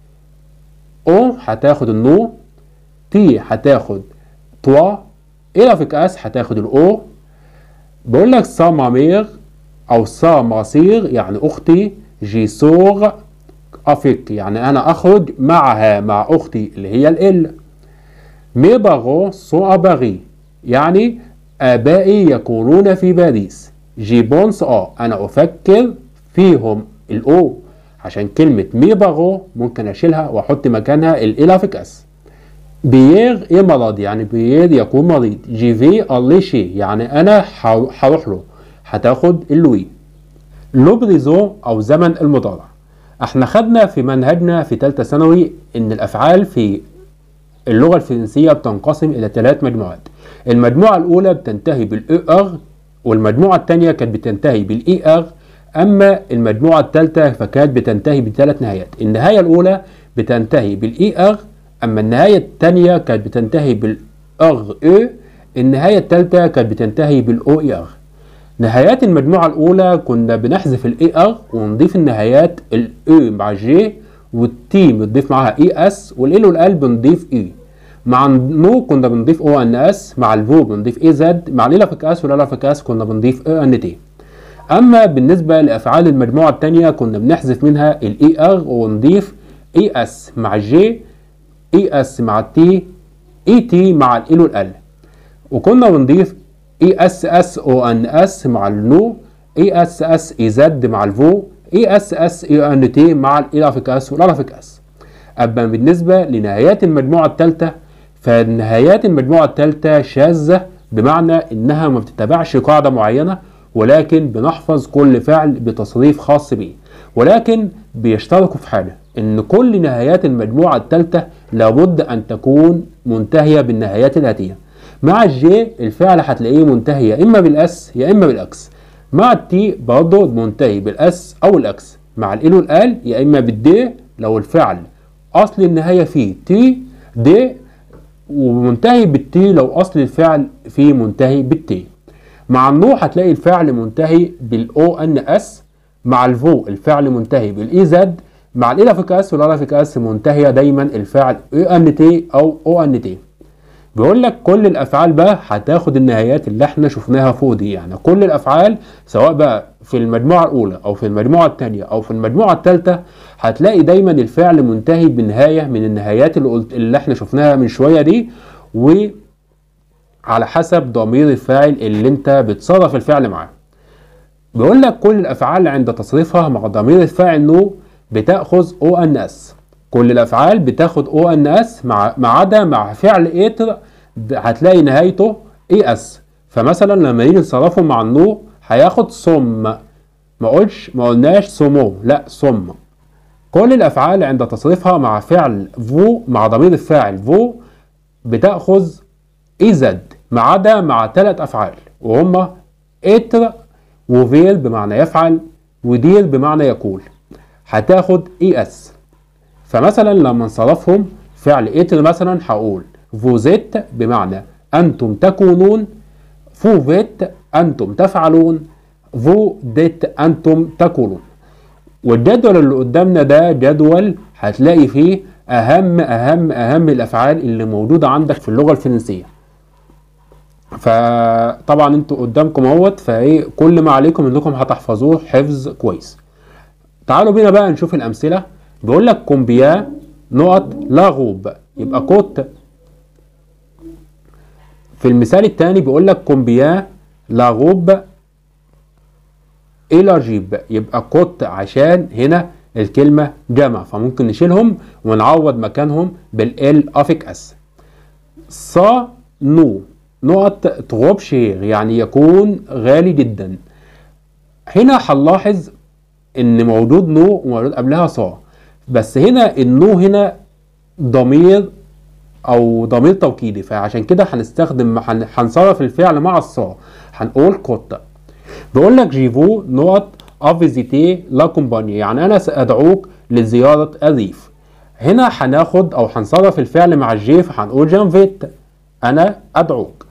او هتاخد النو تي هتاخد توا ال افيك اس هتاخد الاو بقول لك سا مامير او سا ماسير يعني اختي جي سوغ افيك يعني انا اخرج معها مع اختي اللي هي ال مي باغو سو اباغي يعني ابائي يكونون في باريس جي بونس اه انا افكر فيهم الاو عشان كلمة مي باغو ممكن اشيلها واحط مكانها الالافيك اس بيير ايه مرض يعني بيير يكون مريض جي في اليشي يعني انا هروح له هتاخد اللوي لوبريزو او زمن المضارع احنا خدنا في منهجنا في ثالثه ثانوي ان الافعال في اللغه الفرنسيه بتنقسم الى ثلاث مجموعات المجموعه الاولى بتنتهي بالاي ار والمجموعه الثانيه كانت بتنتهي بالاي ار اما المجموعه الثالثه فكانت بتنتهي بثلاث نهايات النهايه الاولى بتنتهي بالاي ار اما النهايه الثانيه كانت بتنتهي بالار او النهايه الثالثه كانت بتنتهي بالاو اي ار نهايات المجموعة الأولى كنا بنحذف الاي ار ونضيف النهايات الاي مع جي والتي بنضيف معاها اي اس والال والال بنضيف اي مع النو كنا بنضيف او ان اس مع الفو بنضيف اي زد مع الالافيك اس والالافيك اس كنا بنضيف اي ان تي اما بالنسبة لافعال المجموعة الثانية كنا بنحذف منها الاي ار ونضيف اي اس مع جي اي اس مع التي اي تي مع ال والال وكنا بنضيف اي اس اس او ان اس مع النو اي اس اس اي زد مع الفو اي اس اس اي ان تي مع الالافيك اس والالافيك اس اما بالنسبه لنهايات المجموعه الثالثه فنهايات المجموعه الثالثه شاذه بمعنى انها ما بتتبعش قاعده معينه ولكن بنحفظ كل فعل بتصريف خاص به ولكن بيشتركوا في حاجه ان كل نهايات المجموعه الثالثه لابد ان تكون منتهيه بالنهايات الاتيه مع الجي الفعل هتلاقيه منتهي يا اما بالاس يا اما بالاكس مع التي برضه منتهي بالاس او الاكس مع ال والال يا اما بالدي لو الفعل اصل النهايه فيه تي دي ومنتهي بالتي لو اصل الفعل فيه منتهي بالتي مع النو هتلاقي الفعل منتهي بالاو ان اس مع الفو الفعل منتهي بالاي زد مع الالافيك اس والالافيك اس منتهيه دايما الفعل اي ان تي او او ان تي بيقول لك كل الافعال بقى هتاخد النهايات اللي احنا شفناها فوق دي يعني كل الافعال سواء بقى في المجموعه الاولى او في المجموعه الثانيه او في المجموعه الثالثه هتلاقي دايما الفعل منتهي بنهايه من النهايات اللي قلت اللي احنا شفناها من شويه دي وعلى حسب ضمير الفاعل اللي انت بتصرف الفعل معاه بيقول لك كل الافعال عند تصريفها مع ضمير الفاعل نو بتاخذ او ان اس كل الافعال بتاخد او ان اس مع ما عدا مع فعل اتر هتلاقي نهايته اي اس فمثلا لما نيجي نصرفه مع النو هياخد صم ما قلش ما قلناش صمو لا صم كل الافعال عند تصريفها مع فعل فو مع ضمير الفاعل فو بتاخذ ايزد ما عدا مع ثلاث افعال وهما اتر وفيل بمعنى يفعل ودير بمعنى يقول هتاخد اي اس فمثلا لما نصرفهم فعل اتر مثلا هقول فوزيت بمعنى انتم تكونون فوفيت انتم تفعلون فو ديت انتم تكونون والجدول اللي قدامنا ده جدول هتلاقي فيه اهم اهم اهم الافعال اللي موجوده عندك في اللغه الفرنسيه فطبعا انتوا قدامكم اهوت فايه كل ما عليكم انكم هتحفظوه حفظ كويس تعالوا بينا بقى نشوف الامثله بيقول لك كومبيا نقط لا غوب يبقى كوت في المثال الثاني بيقول لك كومبيا لا غوب إلاجيب يبقى كوت عشان هنا الكلمة جمع فممكن نشيلهم ونعوض مكانهم بالال افيك اس صا نو نقط تغوب شير يعني يكون غالي جدا هنا هنلاحظ ان موجود نو وموجود قبلها صا بس هنا النو هنا ضمير او ضمير توكيدي فعشان كده هنستخدم هنصرف الفعل مع الصا هنقول كوت بيقول لك جيفو نقط افيزيتي لا كومباني يعني انا سادعوك لزياره الريف هنا هناخد او هنصرف الفعل مع الجيف هنقول جانفيت انا ادعوك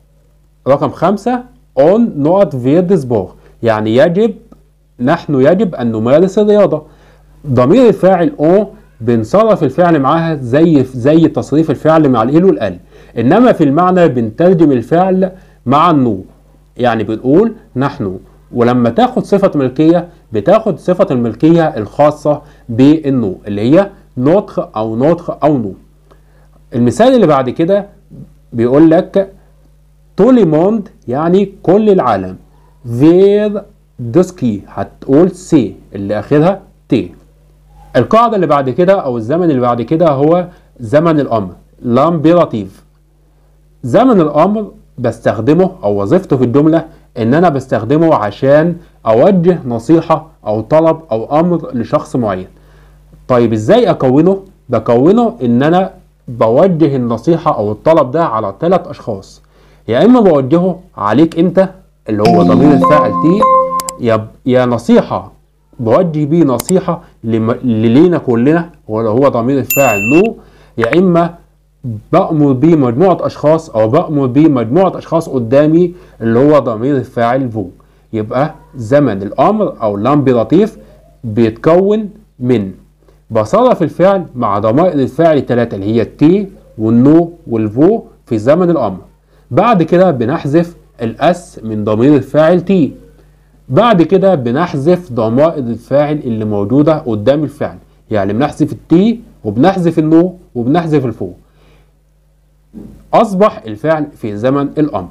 رقم خمسة اون نقط فيردسبور يعني يجب نحن يجب ان نمارس الرياضه ضمير الفاعل اون بنصرف الفعل معاها زي زي تصريف الفعل مع ال والال انما في المعنى بنترجم الفعل مع النو يعني بنقول نحن ولما تاخد صفة ملكية بتاخد صفة الملكية الخاصة بالنو اللي هي نوتخ أو نوتخ أو نو المثال اللي بعد كده بيقول لك توليموند يعني كل العالم فير دوسكي هتقول سي اللي آخرها تي القاعدة اللي بعد كده أو الزمن اللي بعد كده هو زمن الأمر لامبيراتيف زمن الأمر بستخدمه او وظيفته في الجمله ان انا بستخدمه عشان اوجه نصيحه او طلب او امر لشخص معين طيب ازاي اكونه بكونه ان انا بوجه النصيحه او الطلب ده على ثلاث اشخاص يا اما بوجهه عليك انت اللي هو ضمير الفاعل تي يا يا نصيحه بوجه بيه نصيحه لينا كلنا ولا هو ضمير الفاعل نو يا اما بأمر بيه مجموعة أشخاص أو بأمر بيه مجموعة أشخاص قدامي اللي هو ضمير الفاعل فو يبقى زمن الأمر أو لامبيراتيف بيتكون من بصرف الفعل مع ضمائر الفاعل الثلاثة اللي هي التي والنو والفو في زمن الأمر بعد كده بنحذف الأس من ضمير الفاعل تي بعد كده بنحذف ضمائر الفاعل اللي موجودة قدام الفعل يعني بنحذف التي وبنحذف النو وبنحذف الفو أصبح الفعل في زمن الأمر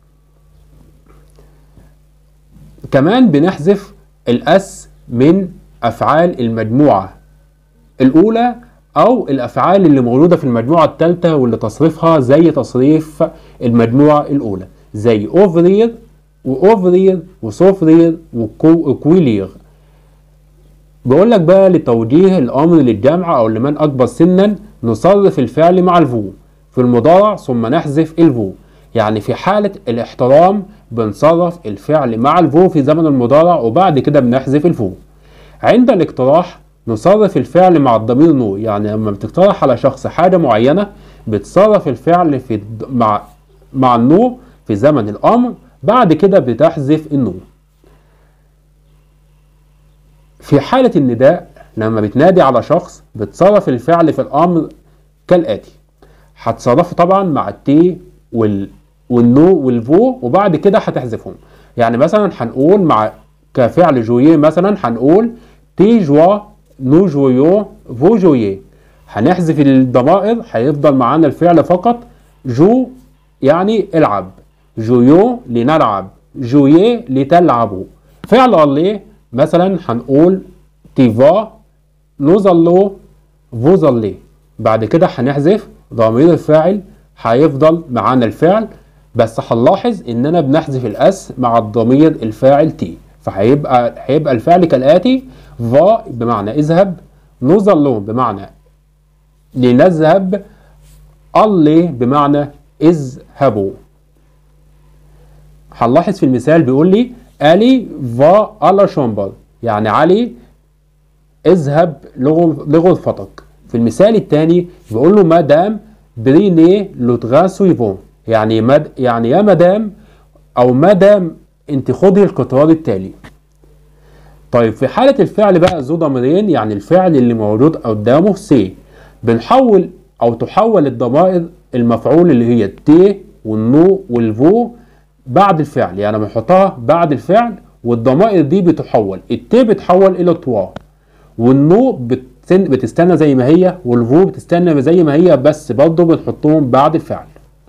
كمان بنحذف الأس من أفعال المجموعة الأولى أو الأفعال اللي موجودة في المجموعة الثالثة واللي تصريفها زي تصريف المجموعة الأولى زي أوفرير وأوفرير وسوفرير وكويلير بقول لك بقى لتوجيه الأمر للجمع أو لمن أكبر سنا نصرف الفعل مع الفو في المضارع ثم نحذف الفو يعني في حالة الاحترام بنصرف الفعل مع الفو في زمن المضارع وبعد كده بنحذف الفو عند الاقتراح نصرف الفعل مع الضمير نو يعني لما بتقترح على شخص حاجة معينة بتصرف الفعل في مع مع النو في زمن الأمر بعد كده بتحذف النو في حالة النداء لما بتنادي على شخص بتصرف الفعل في الأمر كالآتي هتصرفوا طبعا مع التي وال والنو والفو وبعد كده هتحذفهم يعني مثلا هنقول مع كفعل جويه مثلا هنقول تي جوا نو جويو فو جويه هنحذف الضمائر هيفضل معانا الفعل فقط جو يعني العب جويو لنلعب جويه لتلعبوا فعل الله مثلا هنقول تيفا نوزالو فوزالي بعد كده هنحذف ضمير الفاعل هيفضل معانا الفعل بس هنلاحظ اننا بنحذف الاس مع الضمير الفاعل تي فهيبقى هيبقى الفعل كالاتي فا بمعنى اذهب نوزالو بمعنى لنذهب اللي بمعنى اذهبوا هنلاحظ في المثال بيقول لي الي فا الا شامبر يعني علي اذهب لغرفتك في المثال الثاني بيقول له مدام بريني لوتغا سويفون يعني مد يعني يا مدام او مدام انت خدي القطار التالي طيب في حالة الفعل بقى ذو ضميرين يعني الفعل اللي موجود قدامه سي بنحول او تحول الضمائر المفعول اللي هي التي والنو والفو بعد الفعل يعني بنحطها بعد الفعل والضمائر دي بتحول التي بتحول الى توا والنو بتستنى زي ما هي والفو بتستنى زي ما هي بس برضه بنحطهم بعد الفعل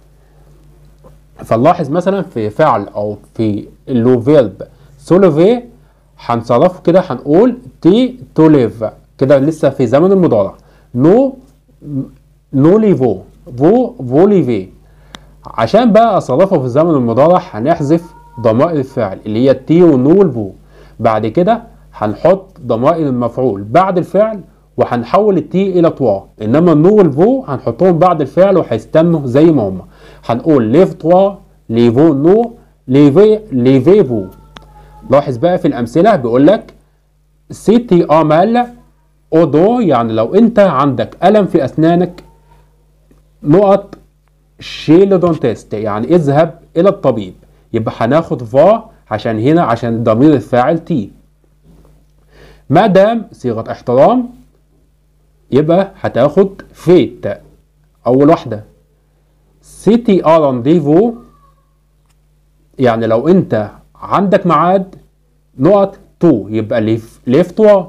فنلاحظ مثلا في فعل او في اللو فيرب سولوفي هنصرفه كده هنقول تي توليف كده لسه في زمن المضارع نو نو ليفو فو فو ليفي عشان بقى اصرفه في الزمن المضارع هنحذف ضمائر الفعل اللي هي التي والنو والفو بعد كده هنحط ضمائر المفعول بعد الفعل وهنحول التي الى توا انما النو والفو هنحطهم بعد الفعل وهيستنوا زي ما هم هنقول ليف توا ليفو نو ليفي ليفي فو لاحظ بقى في الامثله بيقول لك سيتي امال اودو يعني لو انت عندك الم في اسنانك نقط شي لدونتيست يعني اذهب الى الطبيب يبقى هناخد فا عشان هنا عشان ضمير الفاعل تي ما دام صيغه احترام يبقى هتاخد فيت اول واحده سيتي ا رانديفو يعني لو انت عندك ميعاد نقط تو يبقى ليف ليف توا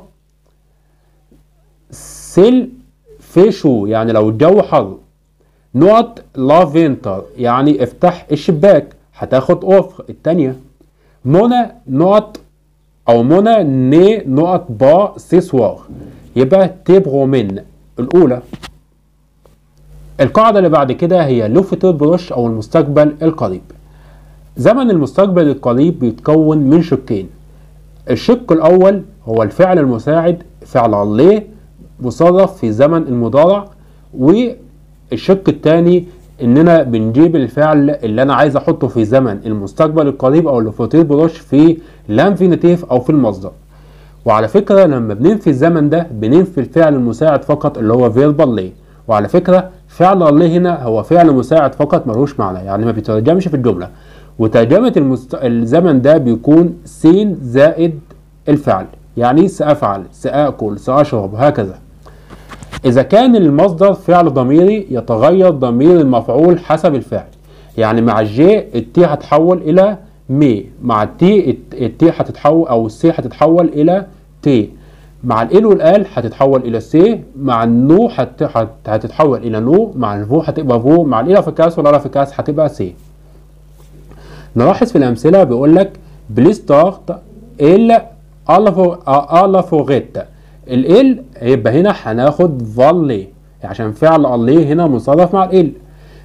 سيل فيشو يعني لو الجو حر نقط لا فينتر يعني افتح الشباك هتاخد اوف التانية منى نقط او منى ني نقط با سيسوار يبقى تبغوا من الاولى القاعدة اللي بعد كده هي لو فيتور بروش او المستقبل القريب زمن المستقبل القريب بيتكون من شقين الشق الاول هو الفعل المساعد فعل الله مصرف في زمن المضارع والشق الثاني اننا بنجيب الفعل اللي انا عايز احطه في زمن المستقبل القريب او الفوتير بروش في لانفينيتيف او في المصدر وعلى فكرة لما بننفي الزمن ده بننفي الفعل المساعد فقط اللي هو فيربال ليه وعلى فكرة فعل الله هنا هو فعل مساعد فقط ملوش معنى يعني ما بيترجمش في الجملة وترجمة المست... الزمن ده بيكون سين زائد الفعل يعني سأفعل سآكل سأشرب هكذا إذا كان المصدر فعل ضميري يتغير ضمير المفعول حسب الفعل يعني مع الجي التي هتحول إلى مي مع التي التي هتتحول أو السي هتتحول إلى تي مع ال والال هتتحول إلى سي مع النو هت... هت... هتتحول إلى نو مع الفو هتبقى فو مع الإلافيكاس والإلافيكاس هتبقى سي نلاحظ في الأمثلة بيقول لك بليستارت ال الا فوغيت ال هيبقى هنا هناخد فالي عشان فعل الله هنا مصرف مع ال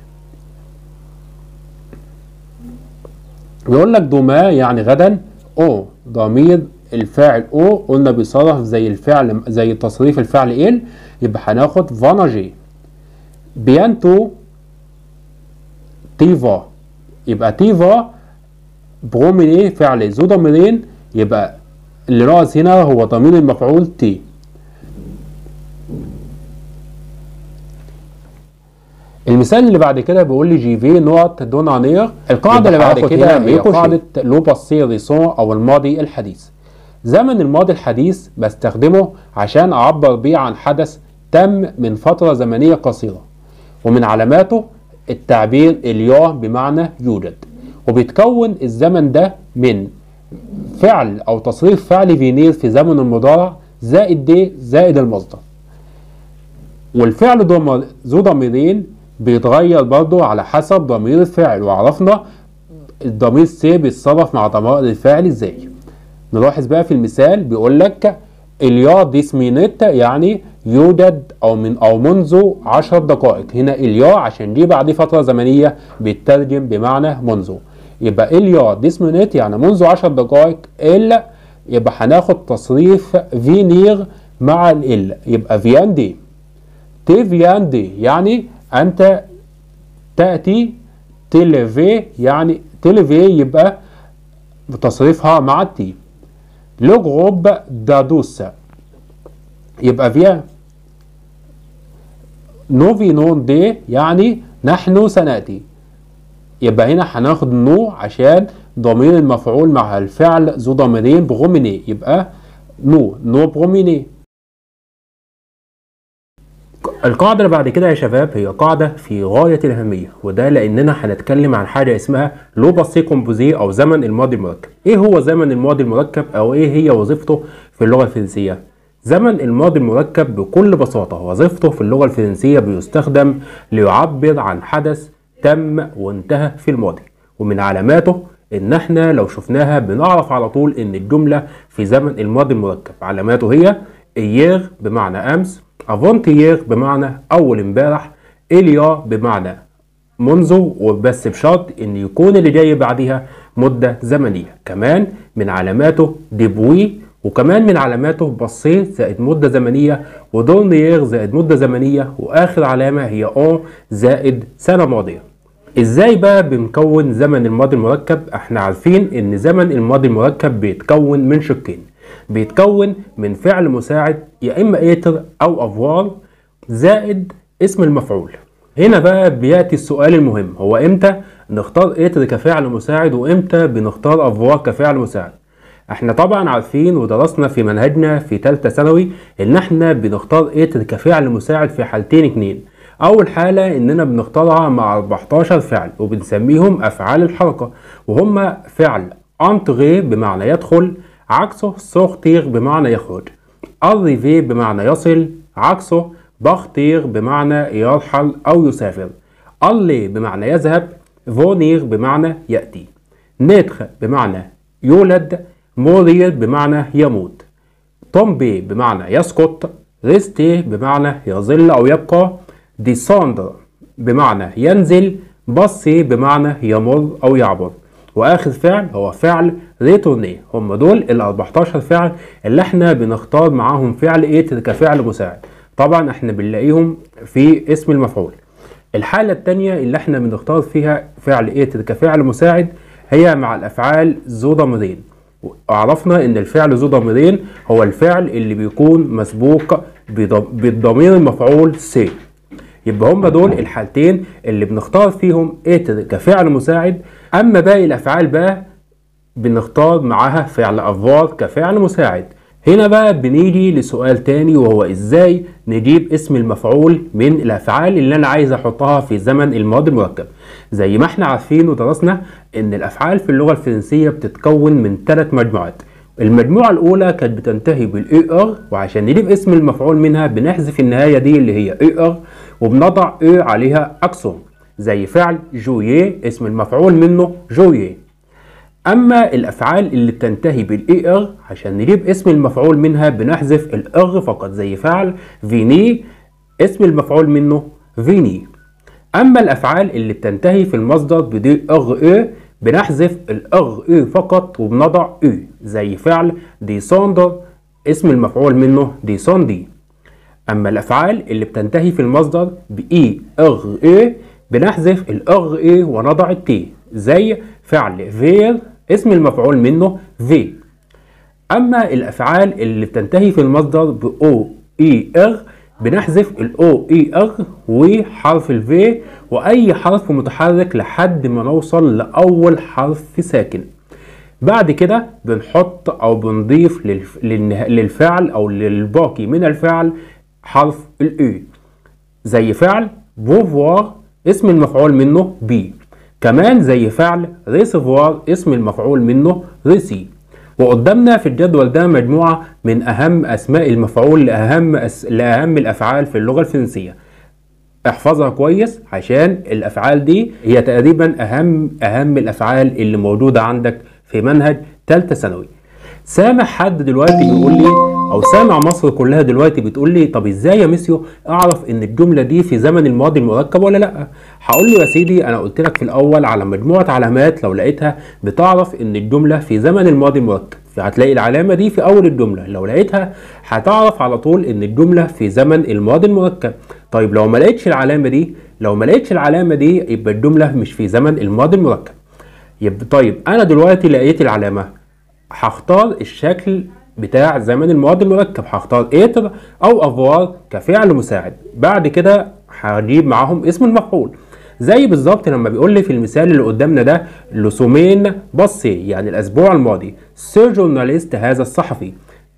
بيقول لك دوما يعني غدا او ضمير الفاعل او قلنا بيصرف زي الفعل زي تصريف الفعل ال يبقى هناخد فاناجي بيانتو تيفا يبقى تيفا برومين ايه فعل ذو ضميرين يبقى اللي ناقص هنا هو ضمير المفعول تي المثال اللي بعد كده بيقول لي جي في نقط دون عنير القاعده اللي بعد كده هي قاعده لو باسي ريسون او الماضي الحديث زمن الماضي الحديث بستخدمه عشان اعبر بيه عن حدث تم من فتره زمنيه قصيره ومن علاماته التعبير الياه بمعنى يوجد وبيتكون الزمن ده من فعل او تصريف فعل فينير في زمن المضارع زائد دي زائد المصدر والفعل ذو ضميرين بيتغير برضو على حسب ضمير الفاعل وعرفنا الضمير سي بيتصرف مع ضمائر الفاعل ازاي نلاحظ بقى في المثال بيقول لك اليا ديس مينيت يعني يوجد او من او منذ عشر دقائق هنا اليا عشان دي بعد فتره زمنيه بيترجم بمعنى منذ يبقى اليا ديس مينيت يعني منذ عشر دقائق ال يبقى هناخد تصريف فينير مع ال يبقى فيان دي تي فيان دي يعني انت تاتي تلفي يعني تلفي يبقى تصريفها مع التي لو جروب دادوس يبقى فيا نوفي نون دي يعني نحن سنأتي يبقى هنا هناخد نو عشان ضمير المفعول مع الفعل ذو ضميرين بغوميني يبقى نو نو بغوميني القاعدة اللي بعد كده يا شباب هي قاعدة في غاية الأهمية وده لأننا هنتكلم عن حاجة اسمها لو باسي كومبوزي أو زمن الماضي المركب. إيه هو زمن الماضي المركب أو إيه هي وظيفته في اللغة الفرنسية؟ زمن الماضي المركب بكل بساطة وظيفته في اللغة الفرنسية بيستخدم ليعبر عن حدث تم وانتهى في الماضي ومن علاماته ان احنا لو شفناها بنعرف على طول ان الجملة في زمن الماضي المركب علاماته هي ايير بمعنى امس افونتيير بمعنى اول امبارح اليا بمعنى منذ وبس بشرط ان يكون اللي جاي بعدها مدة زمنية كمان من علاماته ديبوي وكمان من علاماته بصي زائد مدة زمنية ودورنيير زائد مدة زمنية واخر علامة هي اون زائد سنة ماضية ازاي بقى بنكون زمن الماضي المركب احنا عارفين ان زمن الماضي المركب بيتكون من شقين بيتكون من فعل مساعد يا اما ايتر او افوار زائد اسم المفعول هنا بقى بياتي السؤال المهم هو امتى نختار ايتر كفعل مساعد وامتى بنختار افوار كفعل مساعد احنا طبعا عارفين ودرسنا في منهجنا في ثالثه ثانوي ان احنا بنختار ايتر كفعل مساعد في حالتين اتنين اول حاله اننا بنختارها مع 14 فعل وبنسميهم افعال الحركه وهم فعل انتغي بمعنى يدخل عكسه سوختير بمعنى يخرج arriver بمعنى يصل عكسه بختير بمعنى يرحل أو يسافر aller بمعنى يذهب فونير بمعنى يأتي نيتخ بمعنى يولد مورير بمعنى يموت تومبي بمعنى يسقط ريستي بمعنى يظل أو يبقى ديساندر بمعنى ينزل بصي بمعنى يمر أو يعبر واخر فعل هو فعل ريتورني هم دول ال 14 فعل اللي احنا بنختار معاهم فعل ايه كفعل مساعد طبعا احنا بنلاقيهم في اسم المفعول الحالة التانية اللي احنا بنختار فيها فعل ايه كفعل مساعد هي مع الافعال ذو ضميرين وعرفنا ان الفعل ذو ضميرين هو الفعل اللي بيكون مسبوق بالضمير المفعول سي يبقى هم دول الحالتين اللي بنختار فيهم اتر كفعل مساعد اما باقي الافعال بقى بنختار معاها فعل افوار كفعل مساعد هنا بقى بنيجي لسؤال تاني وهو ازاي نجيب اسم المفعول من الافعال اللي انا عايز احطها في زمن الماضي المركب زي ما احنا عارفين ودرسنا ان الافعال في اللغه الفرنسيه بتتكون من ثلاث مجموعات المجموعة الأولى كانت بتنتهي بالإي إر وعشان نجيب اسم المفعول منها بنحذف النهاية دي اللي هي إي إر وبنضع إي عليها أكسون زي فعل جويي اسم المفعول منه جويي أما الأفعال اللي بتنتهي بالإي إر عشان نجيب اسم المفعول منها بنحذف الإر فقط زي فعل فيني اسم المفعول منه فيني أما الأفعال اللي بتنتهي في المصدر بدي إر إي بنحذف الأغ إي فقط وبنضع إي زي فعل ديسوندر اسم المفعول منه ديسوندي أما الأفعال اللي بتنتهي في المصدر بإي أغ إي بنحذف الأغ إي ونضع التي زي فعل فير اسم المفعول منه في أما الأفعال اللي بتنتهي في المصدر بأو إي أغ بنحذف الاو اي اغ وحرف الفي واي حرف متحرك لحد ما نوصل لاول حرف ساكن بعد كده بنحط او بنضيف للفعل او للباقي من الفعل حرف الاي زي فعل بوفوار اسم المفعول منه بي كمان زي فعل ريسيفوار اسم المفعول منه ريسي وقدامنا في الجدول ده مجموعة من أهم أسماء المفعول لأهم أس... لأهم الأفعال في اللغة الفرنسية احفظها كويس عشان الافعال دي هي تقريبا اهم اهم الافعال اللي موجوده عندك في منهج ثالثه ثانوي سامع حد دلوقتي بيقول لي او سامع مصر كلها دلوقتي بتقول لي طب ازاي يا ميسيو اعرف ان الجمله دي في زمن الماضي المركب ولا لا هقول له يا سيدي انا قلت لك في الاول على مجموعه علامات لو لقيتها بتعرف ان الجمله في زمن الماضي المركب فهتلاقي العلامه دي في اول الجمله لو لقيتها هتعرف على طول ان الجمله في زمن الماضي المركب طيب لو ما لقيتش العلامه دي لو ما لقيتش العلامه دي يبقى الجمله مش في زمن الماضي المركب يبقى طيب انا دلوقتي لقيت العلامه هختار الشكل بتاع زمن الماضي المركب هختار اتر او افوار كفعل مساعد بعد كده هجيب معاهم اسم المفعول زي بالظبط لما بيقول لي في المثال اللي قدامنا ده لسومين بصي يعني الاسبوع الماضي سير جورناليست هذا الصحفي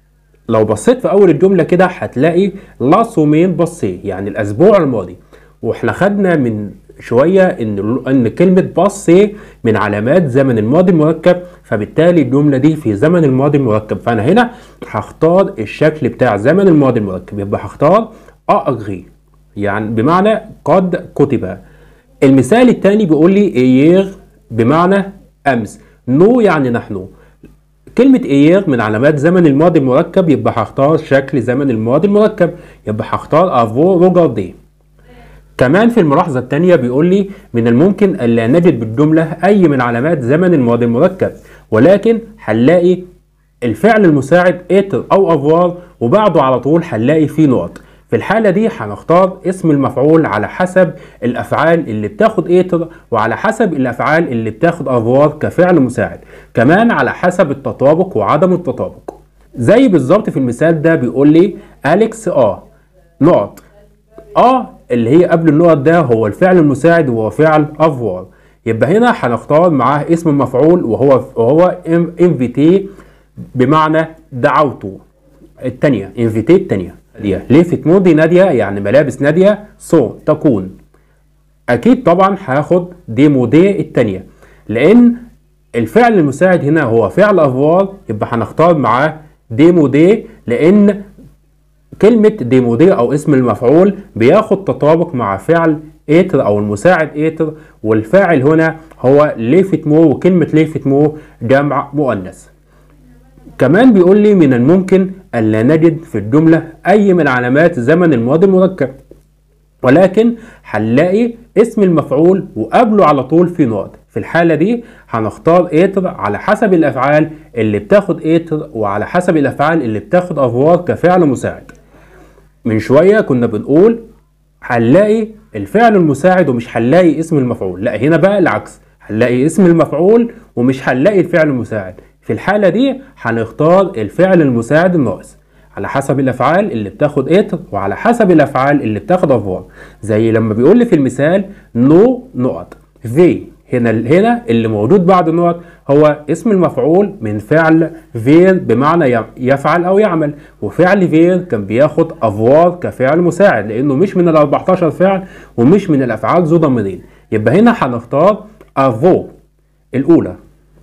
لو بصيت في اول الجمله كده هتلاقي لا سومين بصي يعني الاسبوع الماضي واحنا خدنا من شويه ان ان كلمه بصي من علامات زمن الماضي المركب فبالتالي الجمله دي في زمن الماضي المركب فانا هنا هختار الشكل بتاع زمن الماضي المركب يبقى هختار اغري يعني بمعنى قد كتب المثال الثاني بيقول لي ايير بمعنى امس نو يعني نحن كلمة ايير من علامات زمن الماضي المركب يبقى هختار شكل زمن الماضي المركب يبقى هختار افو روجاردي كمان في الملاحظة الثانية بيقول لي من الممكن ألا نجد بالجملة أي من علامات زمن الماضي المركب ولكن هنلاقي الفعل المساعد اتر أو أفوار وبعده على طول هنلاقي فيه نقط في الحالة دي هنختار اسم المفعول على حسب الأفعال اللي بتاخد اتر وعلى حسب الأفعال اللي بتاخد أفوار كفعل مساعد كمان على حسب التطابق وعدم التطابق زي بالظبط في المثال ده بيقول لي أليكس آه نقط آه اللي هي قبل النقط ده هو الفعل المساعد وهو فعل افوار يبقى هنا هنختار معاه اسم المفعول وهو وهو انفيتي بمعنى دعوته الثانيه انفيتي الثانيه ليفت مودي ناديه يعني ملابس ناديه سو تكون اكيد طبعا هاخد دي مودي الثانيه لان الفعل المساعد هنا هو فعل افوار يبقى هنختار معاه دي مودي لان كلمة ديمودي أو اسم المفعول بياخد تطابق مع فعل ايتر أو المساعد ايتر والفاعل هنا هو ليفت مو وكلمة ليفت مو جمع مؤنث كمان بيقول لي من الممكن ألا نجد في الجملة أي من علامات زمن الماضي المركب ولكن هنلاقي اسم المفعول وقبله على طول في نقط في الحالة دي هنختار ايتر على حسب الأفعال اللي بتاخد ايتر وعلى حسب الأفعال اللي بتاخد أفوار كفعل مساعد من شوية كنا بنقول هنلاقي الفعل المساعد ومش هنلاقي اسم المفعول لا هنا بقى العكس هنلاقي اسم المفعول ومش هنلاقي الفعل المساعد في الحالة دي هنختار الفعل المساعد الناقص على حسب الافعال اللي بتاخد اتر وعلى حسب الافعال اللي بتاخد افوار زي لما بيقول لي في المثال نو نقط في هنا هنا اللي موجود بعد النقط هو اسم المفعول من فعل فير بمعنى يفعل او يعمل وفعل فير كان بياخد افوار كفعل مساعد لانه مش من ال 14 فعل ومش من الافعال ذو ضميرين يبقى هنا هنختار افو الاولى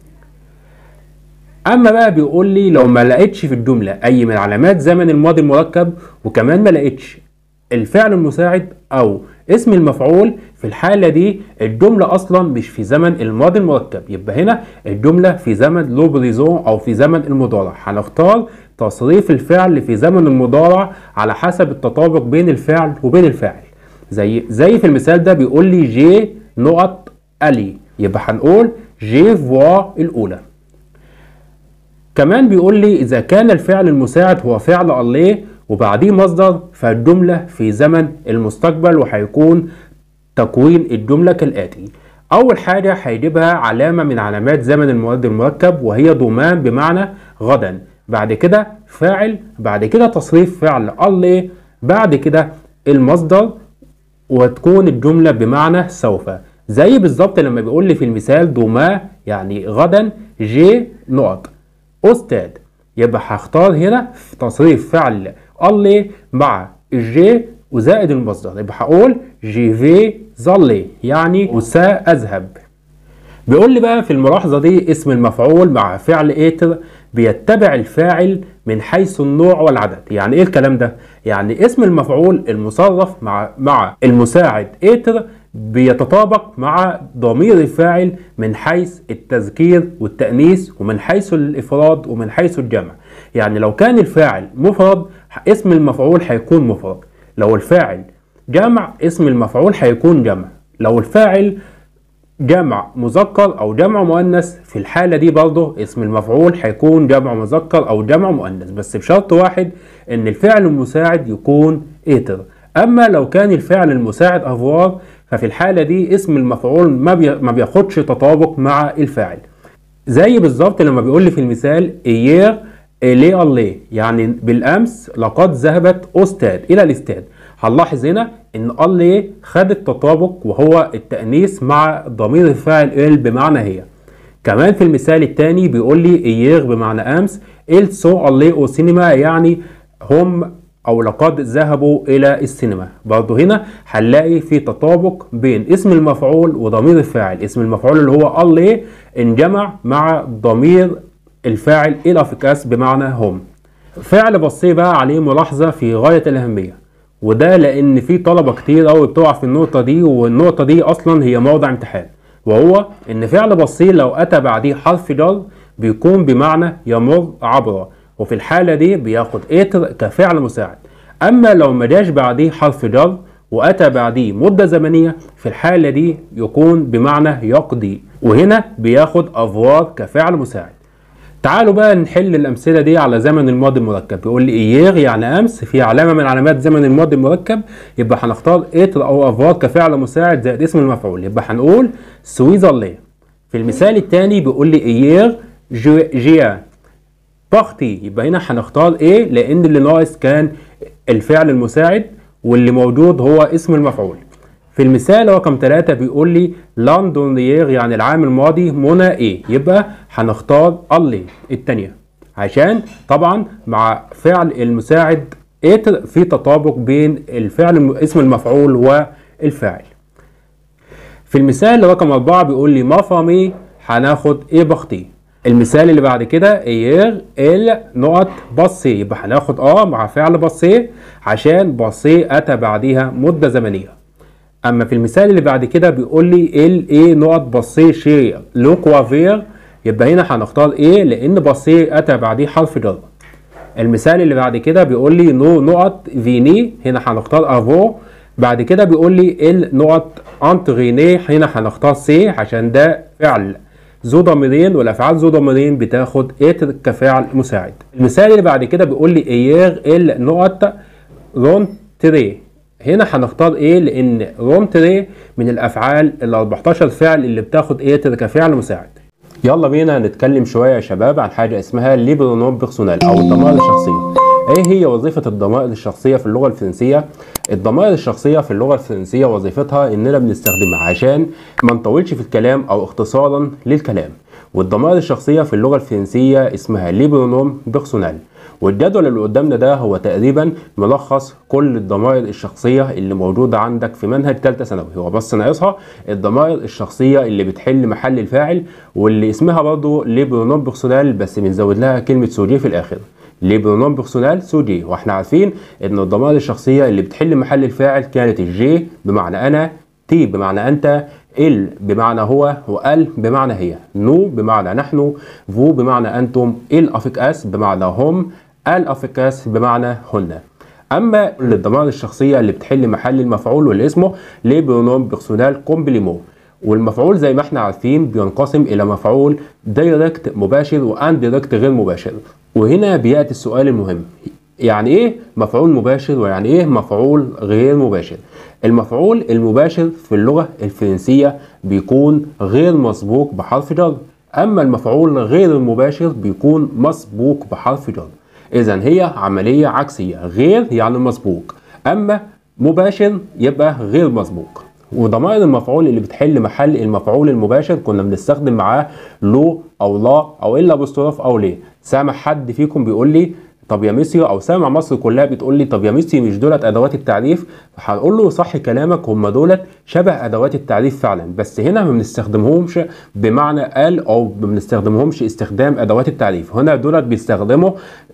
اما بقى بيقول لي لو ما لقيتش في الجمله اي من علامات زمن الماضي المركب وكمان ما لقيتش الفعل المساعد او اسم المفعول في الحالة دي الجملة أصلا مش في زمن الماضي المركب يبقى هنا الجملة في زمن لو بريزون أو في زمن المضارع هنختار تصريف الفعل في زمن المضارع على حسب التطابق بين الفعل وبين الفاعل زي زي في المثال ده بيقول لي جي نقط ألي يبقى هنقول جي فوا الأولى كمان بيقول لي إذا كان الفعل المساعد هو فعل الله وبعديه مصدر فالجملة في زمن المستقبل وهيكون تكوين الجملة كالآتي أول حاجة هيجيبها علامة من علامات زمن المؤد المركب وهي ضمان بمعنى غدا بعد كده فاعل بعد كده تصريف فعل الله بعد كده المصدر وتكون الجملة بمعنى سوف زي بالظبط لما بيقول لي في المثال دوما يعني غدا جي نقط أستاذ يبقى هختار هنا في تصريف فعل الله مع الجي وزائد المصدر يبقى هقول جي في ظلي يعني سأذهب بيقول لي بقى في الملاحظة دي اسم المفعول مع فعل ايتر بيتبع الفاعل من حيث النوع والعدد يعني ايه الكلام ده يعني اسم المفعول المصرف مع مع المساعد اتر بيتطابق مع ضمير الفاعل من حيث التذكير والتأنيث ومن حيث الإفراد ومن حيث الجمع يعني لو كان الفاعل مفرد اسم المفعول هيكون مفرد لو الفاعل جمع اسم المفعول هيكون جمع لو الفاعل جمع مذكر او جمع مؤنث في الحاله دي برضه اسم المفعول هيكون جمع مذكر او جمع مؤنث بس بشرط واحد ان الفعل المساعد يكون ايتر اما لو كان الفعل المساعد افوار ففي الحاله دي اسم المفعول ما ما بياخدش تطابق مع الفاعل زي بالظبط لما بيقول لي في المثال ايير ليه الله يعني بالامس لقد ذهبت استاذ الى الاستاد هنلاحظ هنا ان الله خد التطابق وهو التأنيث مع ضمير الفاعل ال بمعنى هي كمان في المثال الثاني بيقول لي ايير بمعنى امس ال سو الله او سينما يعني هم او لقد ذهبوا الى السينما برضه هنا هنلاقي في تطابق بين اسم المفعول وضمير الفاعل اسم المفعول اللي هو الله انجمع مع ضمير الفاعل الافكاس بمعنى هم فعل بصيه بقى عليه ملاحظه في غايه الاهميه وده لان في طلبه كتير قوي بتقع في النقطه دي والنقطه دي اصلا هي موضع امتحان وهو ان فعل بصيه لو اتى بعديه حرف جر بيكون بمعنى يمر عبر وفي الحاله دي بياخد اتر كفعل مساعد اما لو ما جاش بعديه حرف جر واتى بعديه مده زمنيه في الحاله دي يكون بمعنى يقضي وهنا بياخد افوار كفعل مساعد تعالوا بقى نحل الامثله دي على زمن الماضي المركب بيقول لي ايير يعني امس في علامه من علامات زمن الماضي المركب يبقى هنختار اتر او افوار كفعل مساعد زائد اسم المفعول يبقى هنقول سويسرلاند في المثال الثاني بيقول لي ايير جيا بارتي يبقى هنا هنختار ايه لان اللي ناقص كان الفعل المساعد واللي موجود هو اسم المفعول في المثال رقم 3 بيقول لي لاندونيير يعني العام الماضي منى ايه يبقى هنختار اللي الثانيه عشان طبعا مع فعل المساعد اتر في تطابق بين الفعل اسم المفعول والفاعل في المثال رقم 4 بيقول لي ما فامي هناخد ايه بختي المثال اللي بعد كده اير ال نقط بصي يبقى هناخد اه مع فعل بصي عشان بصي اتى بعديها مده زمنيه اما في المثال اللي بعد كده بيقول لي ال ايه نقط بصي شي لو كوافير يبقى هنا هنختار ايه لان بصي اتى بعديه حرف جر المثال اللي بعد كده بيقول لي نو نقط فيني هنا هنختار افو بعد كده بيقول لي ال نقط انتريني هنا هنختار سي عشان ده فعل ذو ضميرين والافعال ذو ضميرين بتاخد اتر كفعل مساعد المثال اللي بعد كده بيقول لي ايير ال نقط رون تري هنا هنختار ايه لان رون تري من الافعال ال 14 فعل اللي بتاخد اتر كفعل مساعد يلا بينا نتكلم شويه يا شباب عن حاجه اسمها ليبرونوم بيرسونال او الضمائر الشخصيه ايه هي وظيفه الضمائر الشخصيه في اللغه الفرنسيه الضمائر الشخصيه في اللغه الفرنسيه وظيفتها اننا بنستخدمها عشان ما نطولش في الكلام او اختصارا للكلام والضمائر الشخصيه في اللغه الفرنسيه اسمها ليبرونوم بيرسونال والجدول اللي قدامنا ده هو تقريبا ملخص كل الضمائر الشخصيه اللي موجوده عندك في منهج ثالثه ثانوي هو بس ناقصها الضمائر الشخصيه اللي بتحل محل الفاعل واللي اسمها برضه لي برونوم بيرسونال بس بنزود لها كلمه سوجي في الاخر لي برونوم بيرسونال سوجي واحنا عارفين ان الضمائر الشخصيه اللي بتحل محل الفاعل كانت الجي بمعنى انا تي بمعنى انت ال بمعنى هو وال بمعنى هي نو بمعنى نحن فو بمعنى انتم ال افيك اس بمعنى هم الافيكاس بمعنى هن اما الضمائر الشخصيه اللي بتحل محل المفعول واللي اسمه لي برونوم بيرسونال كومبليمو والمفعول زي ما احنا عارفين بينقسم الى مفعول دايركت مباشر وان دايركت غير مباشر وهنا بياتي السؤال المهم يعني ايه مفعول مباشر ويعني ايه مفعول غير مباشر المفعول المباشر في اللغه الفرنسيه بيكون غير مسبوق بحرف جر اما المفعول غير المباشر بيكون مسبوق بحرف جر اذا هي عمليه عكسيه غير يعني مسبوق اما مباشر يبقى غير مسبوق وضمائر المفعول اللي بتحل محل المفعول المباشر كنا بنستخدم معاه لو او لا او الا بستراف او ليه سامع حد فيكم بيقول لي طب يا ميسيو او سامع مصر كلها بتقول لي طب يا ميسيو مش دولت ادوات التعريف هنقول له صح كلامك هم دولت شبه ادوات التعريف فعلا بس هنا ما بنستخدمهمش بمعنى قال او ما بنستخدمهمش استخدام ادوات التعريف هنا دولت بيستخدموا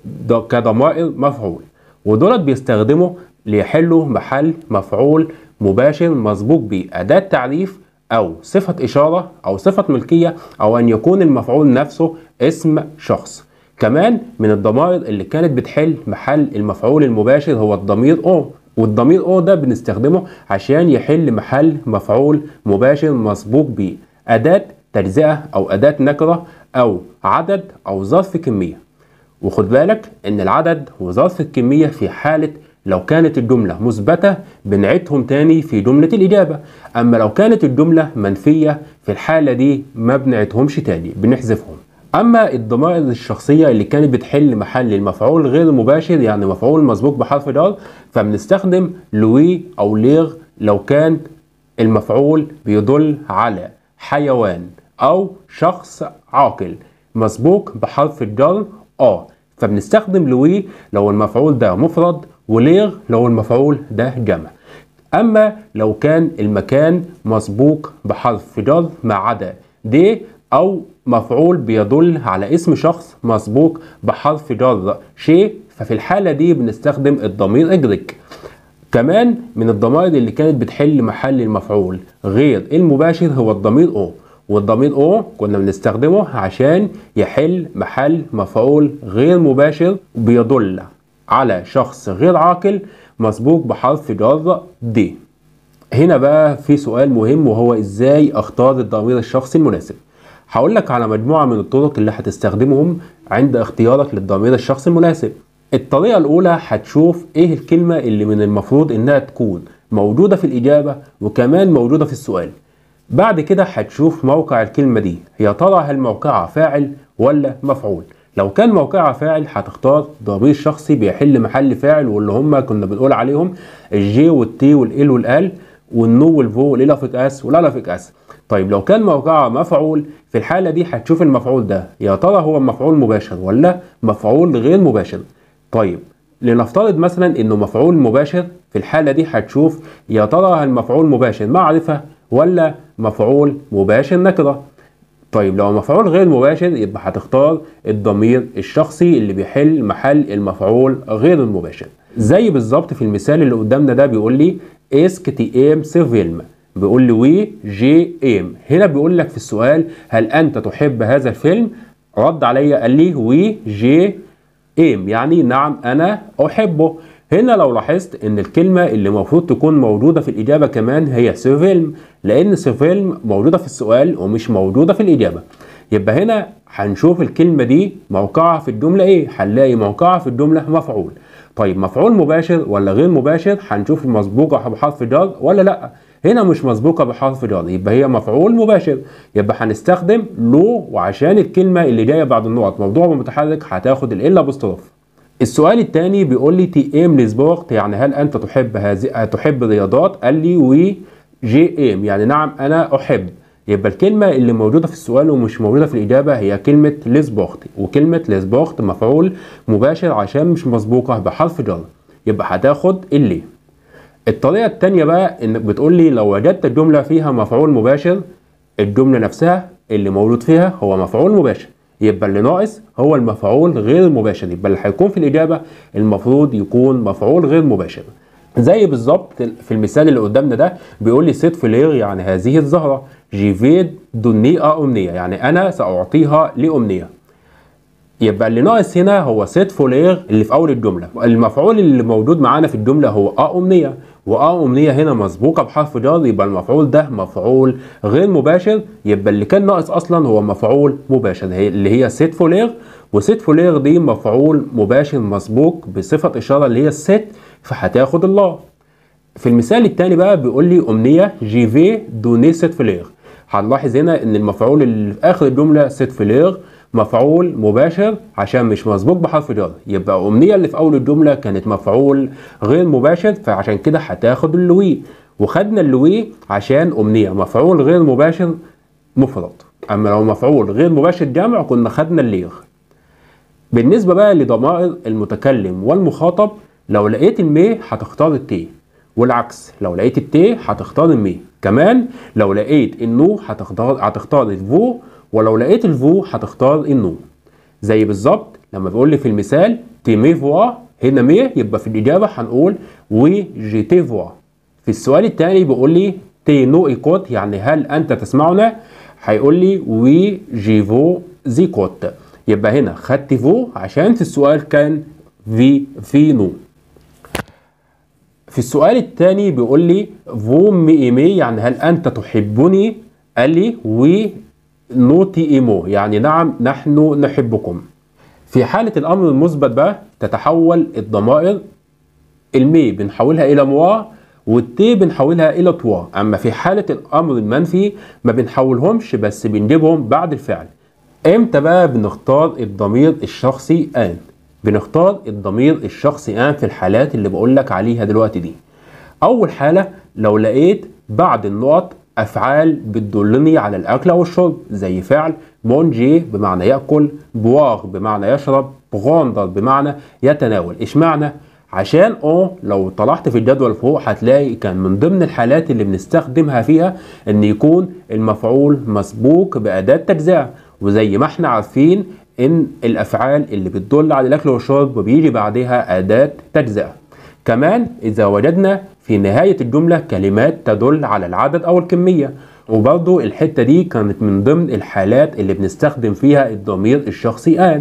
كضمائر مفعول ودولت بيستخدموا ليحلوا محل مفعول مباشر مسبوق بأداة تعريف أو صفة إشارة أو صفة ملكية أو أن يكون المفعول نفسه اسم شخص كمان من الضمائر اللي كانت بتحل محل المفعول المباشر هو الضمير او والضمير او ده بنستخدمه عشان يحل محل مفعول مباشر مسبوق بأداة تجزئة أو أداة نكرة أو عدد أو ظرف كمية وخد بالك إن العدد وظرف الكمية في حالة لو كانت الجملة مثبتة بنعيدهم تاني في جملة الإجابة أما لو كانت الجملة منفية في الحالة دي ما بنعيدهمش تاني بنحذفهم أما الضمائر الشخصية اللي كانت بتحل محل المفعول غير المباشر يعني مفعول مسبوق بحرف جر فبنستخدم لوي أو ليغ لو كان المفعول بيدل على حيوان أو شخص عاقل مسبوق بحرف الجر آ فبنستخدم لوي لو المفعول ده مفرد وليغ لو المفعول ده جمع أما لو كان المكان مسبوق بحرف جر ما عدا دي أو مفعول بيدل على اسم شخص مسبوق بحرف جر شيء ففي الحالة دي بنستخدم الضمير اجرك كمان من الضمائر اللي كانت بتحل محل المفعول غير المباشر هو الضمير او والضمير او كنا بنستخدمه عشان يحل محل مفعول غير مباشر بيدل على شخص غير عاقل مسبوق بحرف جر دي هنا بقى في سؤال مهم وهو ازاي اختار الضمير الشخصي المناسب هقول لك على مجموعة من الطرق اللي هتستخدمهم عند اختيارك للضمير الشخصي المناسب الطريقة الأولى هتشوف إيه الكلمة اللي من المفروض إنها تكون موجودة في الإجابة وكمان موجودة في السؤال بعد كده هتشوف موقع الكلمة دي يا ترى هل موقعها فاعل ولا مفعول لو كان موقعها فاعل هتختار ضمير شخصي بيحل محل فاعل واللي هم كنا بنقول عليهم الجي والتي والال والال والنو والفو والالافيك اس والالافيك اس طيب لو كان موقعها مفعول في الحالة دي هتشوف المفعول ده يا ترى هو مفعول مباشر ولا مفعول غير مباشر طيب لنفترض مثلا انه مفعول مباشر في الحالة دي هتشوف يا ترى هل مفعول مباشر معرفة ولا مفعول مباشر نكرة طيب لو مفعول غير مباشر يبقى هتختار الضمير الشخصي اللي بيحل محل المفعول غير المباشر زي بالظبط في المثال اللي قدامنا ده بيقول لي اسك تي ام سيفيلم بيقول لي وي جي ام هنا بيقول لك في السؤال هل انت تحب هذا الفيلم رد عليا قال لي وي جي ام يعني نعم انا احبه هنا لو لاحظت ان الكلمة اللي المفروض تكون موجودة في الاجابة كمان هي سيفيلم لان سيفيلم موجودة في السؤال ومش موجودة في الاجابة يبقى هنا هنشوف الكلمة دي موقعها في الجملة ايه هنلاقي موقعها في الجملة مفعول طيب مفعول مباشر ولا غير مباشر هنشوف مسبوقة بحرف جر ولا لا هنا مش مسبوقة بحرف جر يبقى هي مفعول مباشر يبقى هنستخدم لو وعشان الكلمة اللي جاية بعد النقط موضوع متحرك هتاخد الإلا بوستروف السؤال الثاني بيقول لي تي ام لسبورت يعني هل انت تحب هذه تحب الرياضات قال لي وي جي ام يعني نعم انا احب يبقى الكلمة اللي موجودة في السؤال ومش موجودة في الإجابة هي كلمة لسبورت وكلمة لسبورت مفعول مباشر عشان مش مسبوقة بحرف جر يبقى هتاخد اللي الطريقة التانية بقى انك بتقول لي لو وجدت الجملة فيها مفعول مباشر الجملة نفسها اللي موجود فيها هو مفعول مباشر يبقى اللي ناقص هو المفعول غير المباشر يبقى اللي هيكون في الإجابة المفروض يكون مفعول غير مباشر زي بالظبط في المثال اللي قدامنا ده بيقول لي سيت فلير يعني هذه الزهرة جيفيد دوني أمنية يعني أنا سأعطيها لأمنية يبقى اللي ناقص هنا هو سيت فولير اللي في اول الجمله المفعول اللي موجود معانا في الجمله هو ا امنيه واه امنيه هنا مسبوقه بحرف جر يبقى المفعول ده مفعول غير مباشر يبقى اللي كان ناقص اصلا هو مفعول مباشر هي اللي هي سيت فولير وسيت فولير دي مفعول مباشر مسبوق بصفه اشاره اللي هي الست فهتاخد الله في المثال الثاني بقى بيقول لي امنيه جيفي دوني سيت فولير هنلاحظ هنا ان المفعول اللي في اخر الجمله سيت فولير مفعول مباشر عشان مش مسبوق بحرف جر يبقى أمنية اللي في أول الجملة كانت مفعول غير مباشر فعشان كده هتاخد اللوي وخدنا اللوي عشان أمنية مفعول غير مباشر مفرد أما لو مفعول غير مباشر جمع كنا خدنا الليغ بالنسبة بقى لضمائر المتكلم والمخاطب لو لقيت المي هتختار التي والعكس لو لقيت التي هتختار المي كمان لو لقيت النو هتختار هتختار الفو ولو لقيت الفو هتختار النو زي بالظبط لما بيقول لي في المثال تي مي فوا هنا مي يبقى في الإجابة هنقول وي جي تي فوا في السؤال الثاني بيقول لي تي نو ايكوت يعني هل أنت تسمعنا هيقول لي وي جي فو زيكوت يبقى هنا خدت فو عشان في السؤال كان في في نو في السؤال الثاني بيقول لي فو مي ايمي يعني هل انت تحبني قال لي وي نوتي ايمو يعني نعم نحن نحبكم في حالة الأمر المثبت بقى تتحول الضمائر المي بنحولها إلى موا والتي بنحولها إلى توا أما في حالة الأمر المنفي ما بنحولهمش بس بنجيبهم بعد الفعل امتى بقى بنختار الضمير الشخصي ان بنختار الضمير الشخصي ان في الحالات اللي بقول لك عليها دلوقتي دي اول حاله لو لقيت بعد النقط افعال بتدلني على الاكل او الشرب زي فعل مونجي بمعنى ياكل بواغ بمعنى يشرب بغوندر بمعنى يتناول اشمعنى عشان اه لو طلعت في الجدول فوق هتلاقي كان من ضمن الحالات اللي بنستخدمها فيها ان يكون المفعول مسبوق باداه تجزئه وزي ما احنا عارفين ان الافعال اللي بتدل على الاكل والشرب بيجي بعدها اداه تجزئه كمان اذا وجدنا في نهايه الجمله كلمات تدل على العدد او الكميه وبرضو الحته دي كانت من ضمن الحالات اللي بنستخدم فيها الضمير الشخصي ان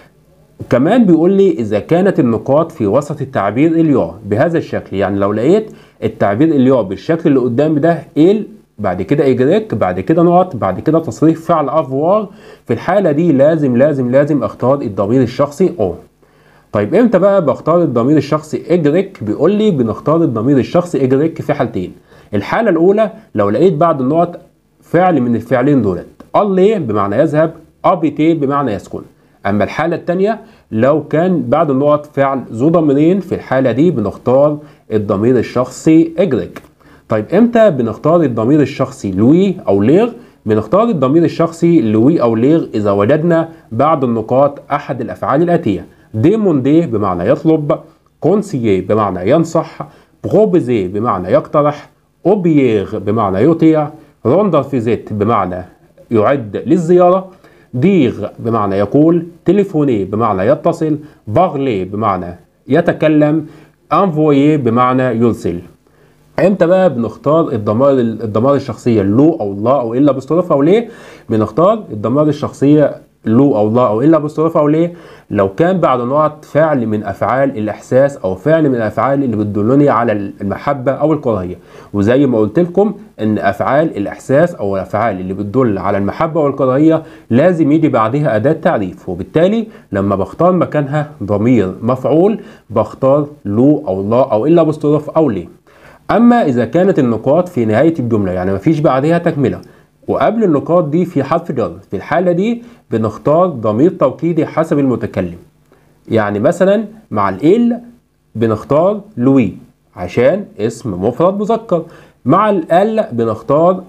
كمان بيقول لي اذا كانت النقاط في وسط التعبير الياء بهذا الشكل يعني لو لقيت التعبير الياء بالشكل اللي قدامي ده ال بعد كده اجريك بعد كده نقط بعد كده تصريف فعل افوار في الحاله دي لازم لازم لازم اختار الضمير الشخصي او طيب امتى بقى بختار الضمير الشخصي اجريك بيقول لي بنختار الضمير الشخصي اجريك في حالتين الحاله الاولى لو لقيت بعد النقط فعل من الفعلين دولت الله بمعنى يذهب ابيتي بمعنى يسكن اما الحاله الثانيه لو كان بعد النقط فعل ذو ضميرين في الحاله دي بنختار الضمير الشخصي اجريك طيب امتى بنختار الضمير الشخصي لوي او ليغ بنختار الضمير الشخصي لوي او ليغ اذا وجدنا بعد النقاط احد الافعال الاتيه ديموندي بمعنى يطلب كونسيي بمعنى ينصح بروبيزي بمعنى يقترح اوبييغ بمعنى يطيع روندر فيزيت بمعنى يعد للزيارة ديغ بمعنى يقول تليفوني بمعنى يتصل باغلي بمعنى يتكلم انفويي بمعنى يرسل امتى بقى بنختار الضمائر الضمائر الشخصيه لو او لا او الا باستضافه او ليه بنختار الضمائر الشخصيه لو او لا او الا باستضافه او ليه لو كان بعد نقط فعل من افعال الاحساس او فعل من الافعال اللي بتدلني على المحبه او الكراهيه وزي ما قلت لكم ان افعال الاحساس او الافعال اللي بتدل على المحبه والكراهيه لازم يجي بعدها اداه تعريف وبالتالي لما بختار مكانها ضمير مفعول بختار لو او لا او الا باستضافه او ليه اما اذا كانت النقاط في نهايه الجمله يعني مفيش بعدها تكمله وقبل النقاط دي في حرف جر في الحاله دي بنختار ضمير توكيدي حسب المتكلم يعني مثلا مع ال بنختار لوي عشان اسم مفرد مذكر مع ال بنختار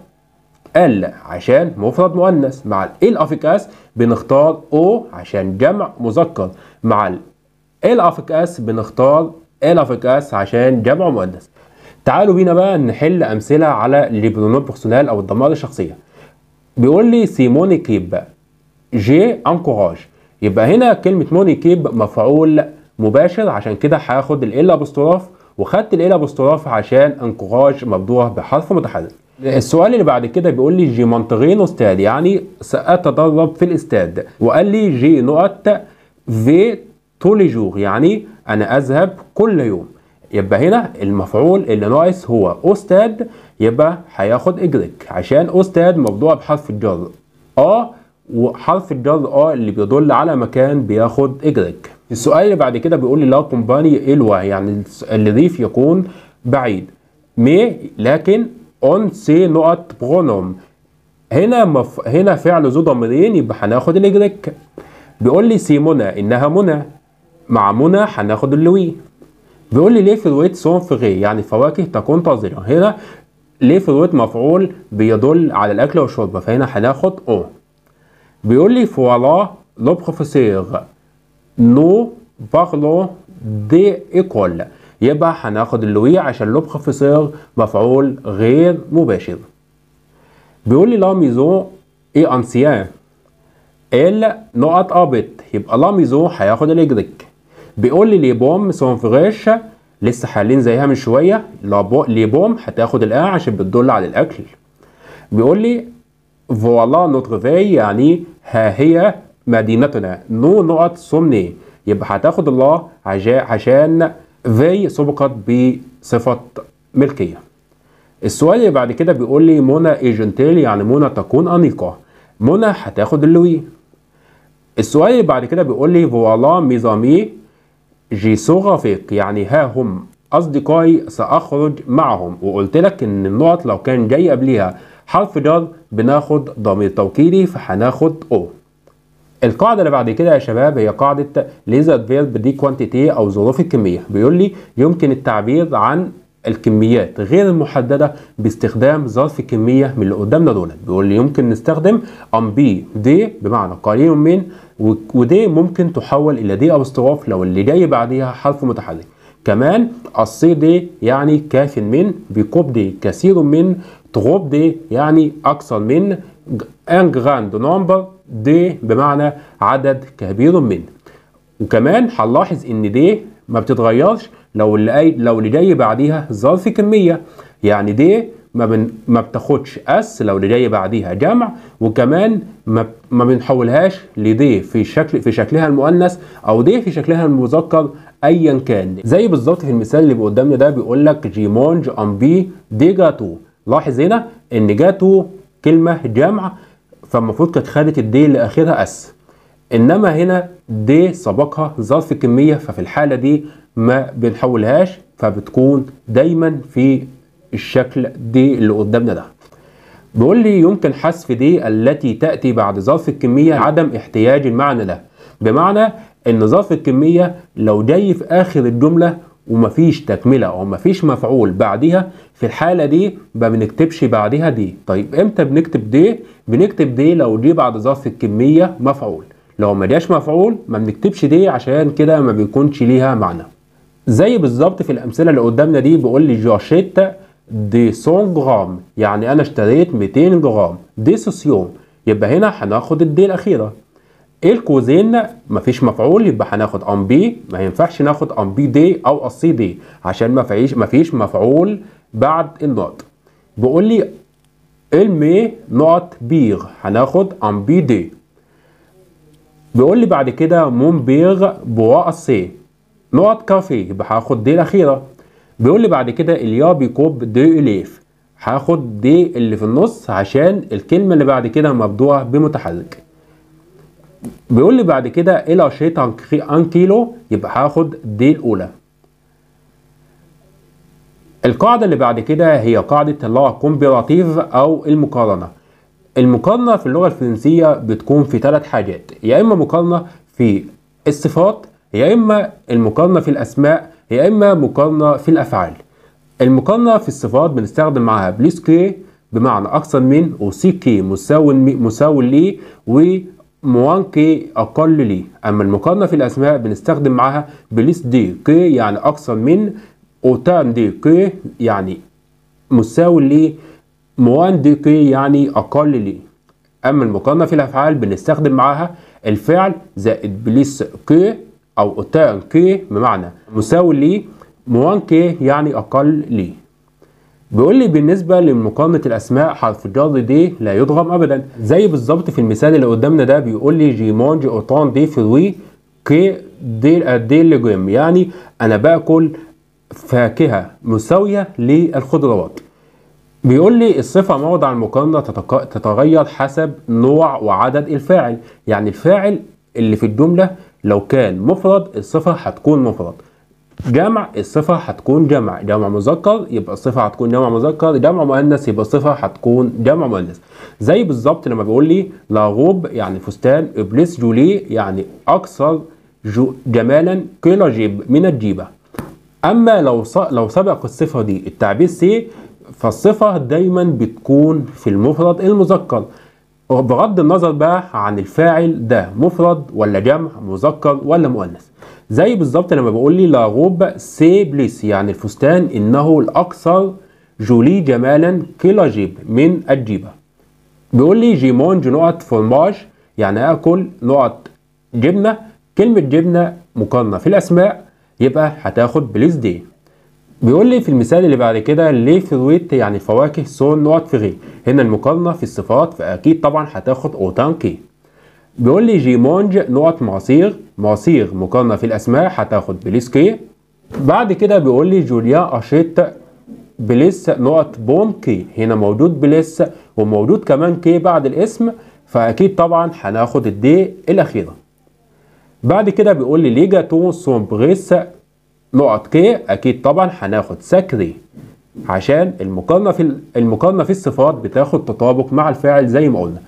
ال عشان مفرد مؤنث مع ال افيكاس بنختار او عشان جمع مذكر مع ال افيكاس بنختار ال افيكاس عشان جمع مؤنث تعالوا بينا بقى نحل امثله على لي برونون بيرسونال او الضمائر الشخصيه بيقول لي سيموني كيب جي انكوراج يبقى هنا كلمه موني كيب مفعول مباشر عشان كده هاخد ال ابوستروف وخدت ال ابوستروف عشان انكوراج مبدوع بحرف متحرك السؤال اللي بعد كده بيقول لي جي منطقين استاد يعني ساتدرب في الاستاد وقال لي جي نقط في تولي جور يعني انا اذهب كل يوم يبقى هنا المفعول اللي ناقص هو استاذ يبقى هياخد اجريك عشان استاذ مبدوع بحرف الجر اه وحرف الجر اه اللي بيدل على مكان بياخد اجريك السؤال اللي بعد كده بيقول لي لا كومباني الوا يعني الريف يكون بعيد مي لكن اون سي نقط برونوم هنا مف... هنا فعل ذو ضميرين يبقى هناخد الاجريك بيقول لي سي منى انها منى مع منى هناخد اللوي بيقول لي ليه فرويت سون فغي يعني فواكه تكون طازجه هنا ليه فرويت مفعول بيدل على الاكل والشرب فهنا هناخد او بيقول لي فوالا لو بروفيسور نو بارلو دي ايكول يبقى هناخد اللوي عشان لبخ في صيغ مفعول غير مباشر بيقول لي لا ميزون اي انسيان ال نقط ابت يبقى لا ميزون هياخد الاجريك بيقول لي لي بوم سون فريش لسه حالين زيها من شويه لي بوم هتاخد الان عشان بتدل على الاكل بيقول لي فوالا نوتر في يعني ها هي مدينتنا نو نقط سمني يبقى هتاخد الله عشان في سبقت بصفة ملكية السؤال اللي بعد كده بيقول لي منى ايجنتيل يعني منى تكون أنيقة منى هتاخد اللوي السؤال اللي بعد كده بيقول لي فوالا ميزامي جي سوغافيق يعني ها هم أصدقائي سأخرج معهم وقلت لك إن النقط لو كان جاي قبليها حرف جر بناخد ضمير توكيدي فهناخد او القاعدة اللي بعد كده يا شباب هي قاعدة ليزر فيرب دي كوانتيتي أو ظروف الكمية بيقول لي يمكن التعبير عن الكميات غير المحددة باستخدام ظرف كمية من اللي قدامنا دول بيقول لي يمكن نستخدم ام بي دي بمعنى قليل من ودي ممكن تحول إلى دي أو استراف لو اللي جاي بعديها حرف متحرك كمان الصي دي يعني كاف من بيكوب دي كثير من تغوب دي يعني أكثر من ان جراند نمبر دي بمعنى عدد كبير من وكمان هنلاحظ ان دي ما بتتغيرش لو اللي أي لو اللي جاي بعديها ظرف كميه يعني دي ما بن ما بتاخدش اس لو اللي جاي بعديها جمع وكمان ما ما بنحولهاش لدي في شكل في شكلها المؤنث او دي في شكلها المذكر ايا كان زي بالظبط في المثال اللي قدامنا ده بيقول لك جيمونج ام بي دي جاتو لاحظ هنا ان جاتو كلمه جمع فالمفروض كانت خدت الدي اللي اخرها اس انما هنا دي سبقها ظرف كميه ففي الحاله دي ما بنحولهاش فبتكون دايما في الشكل دي اللي قدامنا ده بيقول لي يمكن حذف دي التي تاتي بعد ظرف الكميه عدم احتياج المعنى ده بمعنى ان ظرف الكميه لو جاي في اخر الجمله ومفيش تكمله او مفيش مفعول بعدها في الحاله دي ما بنكتبش بعدها دي طيب امتى بنكتب دي بنكتب دي لو دي بعد ظرف الكميه مفعول لو ما جاش مفعول ما بنكتبش دي عشان كده ما بيكونش ليها معنى زي بالظبط في الامثله اللي قدامنا دي بيقول لي جاشيت دي 100 جرام يعني انا اشتريت 200 جرام دي سوسيون يبقى هنا هناخد الدي الاخيره الكوزين مفيش مفعول يبقى هناخد ام بي ما ينفعش ناخد ام بي دي او السي دي عشان ما فيش مفيش مفعول بعد النقط بيقول لي المي نقط بيغ هناخد ام بي دي بيقول لي بعد كده مون بيغ بوا السي نقط كافيه يبقى هاخد دي الاخيره بيقول لي بعد كده اليا بيكوب دي اليف هاخد دي اللي في النص عشان الكلمه اللي بعد كده مبدوعه بمتحرك بيقول لي بعد كده الى شيت ان كيلو يبقى هاخد دي الاولى القاعده اللي بعد كده هي قاعده لا كومبيراتيف او المقارنه المقارنه في اللغه الفرنسيه بتكون في ثلاث حاجات يا اما مقارنه في الصفات يا اما المقارنه في الاسماء يا اما مقارنه في الافعال المقارنه في الصفات بنستخدم معاها بليس كي بمعنى اكثر من وسي كي مساوي مساوي لي و موان كي اقل لي اما المقارنه في الاسماء بنستخدم معاها بليس دي كي يعني اكثر من اوتان دي كي يعني مساوي لي موان دي كي يعني اقل لي اما المقارنه في الافعال بنستخدم معاها الفعل زائد بليس كي او اوتان كي بمعنى مساوي لي موان كي يعني اقل لي بيقول لي بالنسبة لمقارنة الأسماء حرف الجر دي لا يضغم أبدا زي بالظبط في المثال اللي قدامنا ده بيقول لي جي مونج أوتان دي فروي كي دي دي لجيم يعني أنا باكل فاكهة مساوية للخضروات بيقول لي الصفة موضع المقارنة تتق... تتغير حسب نوع وعدد الفاعل يعني الفاعل اللي في الجملة لو كان مفرد الصفة هتكون مفرد جمع الصفة هتكون جمع جمع مذكر يبقى الصفة هتكون جمع مذكر جمع مؤنث يبقى الصفة هتكون جمع مؤنث زي بالظبط لما بيقول لي لاغوب يعني فستان ابليس جولي يعني اكثر جو جمالا كلا جيب من الجيبة اما لو لو سبق الصفة دي التعبير سي فالصفة دايما بتكون في المفرد المذكر بغض النظر بقى عن الفاعل ده مفرد ولا جمع مذكر ولا مؤنث زي بالظبط لما بقول لي لا روب سي بليس يعني الفستان انه الاكثر جولي جمالا كلا جيب من الجيبه بيقول لي جيمونج نقط فرماج يعني اكل نقط جبنه كلمه جبنه مقارنه في الاسماء يبقى هتاخد بليز دي بيقول لي في المثال اللي بعد كده ليه فرويت يعني فواكه سون نقط فيغي هنا المقارنه في الصفات فاكيد طبعا هتاخد اوتان كي بيقول لي جيمونج نقط معصير معصير مقارنه في الاسماء هتاخد بليس كي بعد كده بيقول لي جوليا اشيت بليس نقط بوم كي هنا موجود بليس وموجود كمان كي بعد الاسم فاكيد طبعا هناخد الدي الاخيره بعد كده بيقول لي ليه جاتون سون بريس نقط كي اكيد طبعا هناخد سكري عشان المقارنه في المقارنه في الصفات بتاخد تطابق مع الفاعل زي ما قلنا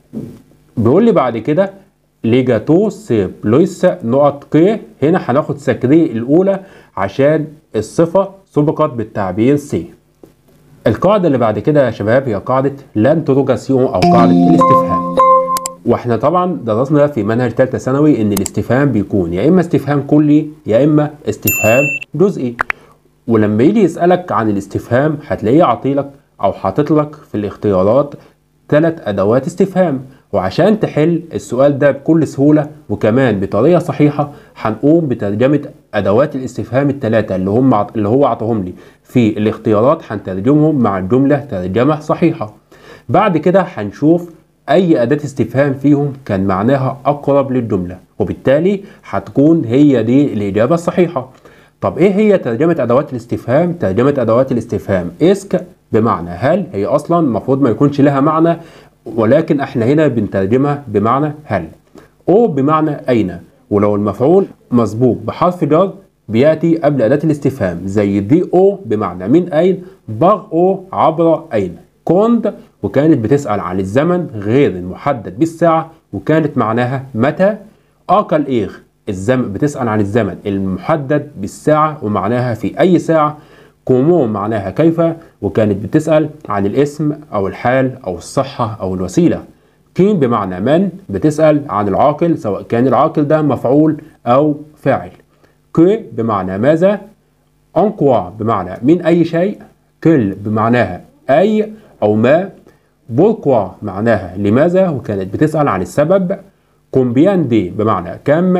بيقول لي بعد كده ليجاتو سي بلويس نقط كي هنا هناخد سكري الاولى عشان الصفه سبقت بالتعبير سي القاعده اللي بعد كده يا شباب هي قاعده لانتروجاسيون او قاعده الاستفهام واحنا طبعا درسنا في منهج ثالثه ثانوي ان الاستفهام بيكون يا اما استفهام كلي يا اما استفهام جزئي ولما يجي يسالك عن الاستفهام هتلاقيه عاطيلك او حاطط لك في الاختيارات ثلاث ادوات استفهام وعشان تحل السؤال ده بكل سهوله وكمان بطريقه صحيحه هنقوم بترجمه ادوات الاستفهام الثلاثه اللي هم اللي هو عطاهم لي في الاختيارات هنترجمهم مع الجمله ترجمه صحيحه بعد كده هنشوف اي اداه استفهام فيهم كان معناها اقرب للجمله وبالتالي هتكون هي دي الاجابه الصحيحه طب ايه هي ترجمه ادوات الاستفهام ترجمه ادوات الاستفهام اسك بمعنى هل هي اصلا المفروض ما يكونش لها معنى ولكن احنا هنا بنترجمها بمعنى هل او بمعنى اين ولو المفعول مسبوق بحرف جر بياتي قبل اداه الاستفهام زي دي او بمعنى من اين بغ او عبر اين كوند وكانت بتسأل عن الزمن غير المحدد بالساعة وكانت معناها متى أكل إيغ الزمن بتسأل عن الزمن المحدد بالساعة ومعناها في أي ساعة كومو معناها كيف وكانت بتسأل عن الاسم أو الحال أو الصحة أو الوسيلة كين بمعنى من بتسأل عن العاقل سواء كان العاقل ده مفعول أو فاعل كو بمعنى ماذا أنكوا بمعنى من أي شيء كل بمعناها أي أو ما بوركوا معناها لماذا وكانت بتسأل عن السبب كومبيان دي بمعنى كم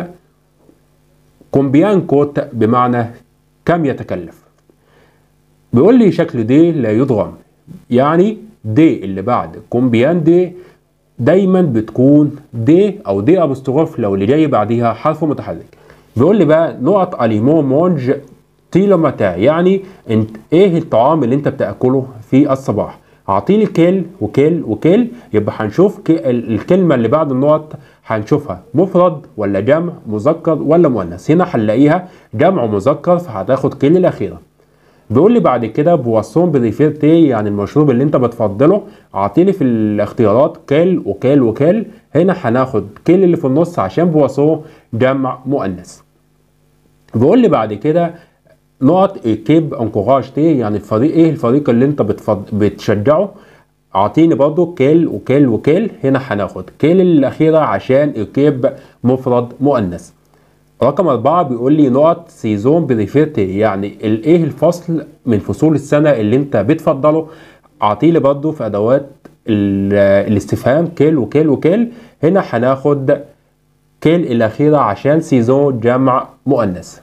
كومبيان كوت بمعنى كم يتكلف بيقول لي شكل دي لا يضغم يعني دي اللي بعد كومبيان دي دايما بتكون دي او دي ابوستروف لو اللي جاي بعديها حرف متحرك بيقول لي بقى نقط اليمون مونج تيلو متى يعني انت ايه الطعام اللي انت بتاكله في الصباح اعطيني كل وكل وكل يبقى هنشوف الكلمه اللي بعد النقط هنشوفها مفرد ولا جمع مذكر ولا مؤنث هنا هنلاقيها جمع مذكر فهتاخد كل الاخيره بيقول لي بعد كده بواسون بريفير تي يعني المشروب اللي انت بتفضله اعطيني في الاختيارات كل وكل وكل هنا هناخد كل اللي في النص عشان بواسون جمع مؤنث بيقول لي بعد كده نقط كيب انكوراج تي يعني الفريق ايه الفريق اللي انت بتفض... بتشجعه اعطيني برضو كيل وكيل وكيل هنا هناخد كيل الاخيره عشان الكيب مفرد مؤنث رقم أربعة بيقول لي نقط سيزون بريفيرتي يعني الايه الفصل من فصول السنة اللي انت بتفضله اعطيلي برضو في ادوات الاستفهام كيل وكيل وكيل هنا هناخد كيل الاخيرة عشان سيزون جمع مؤنث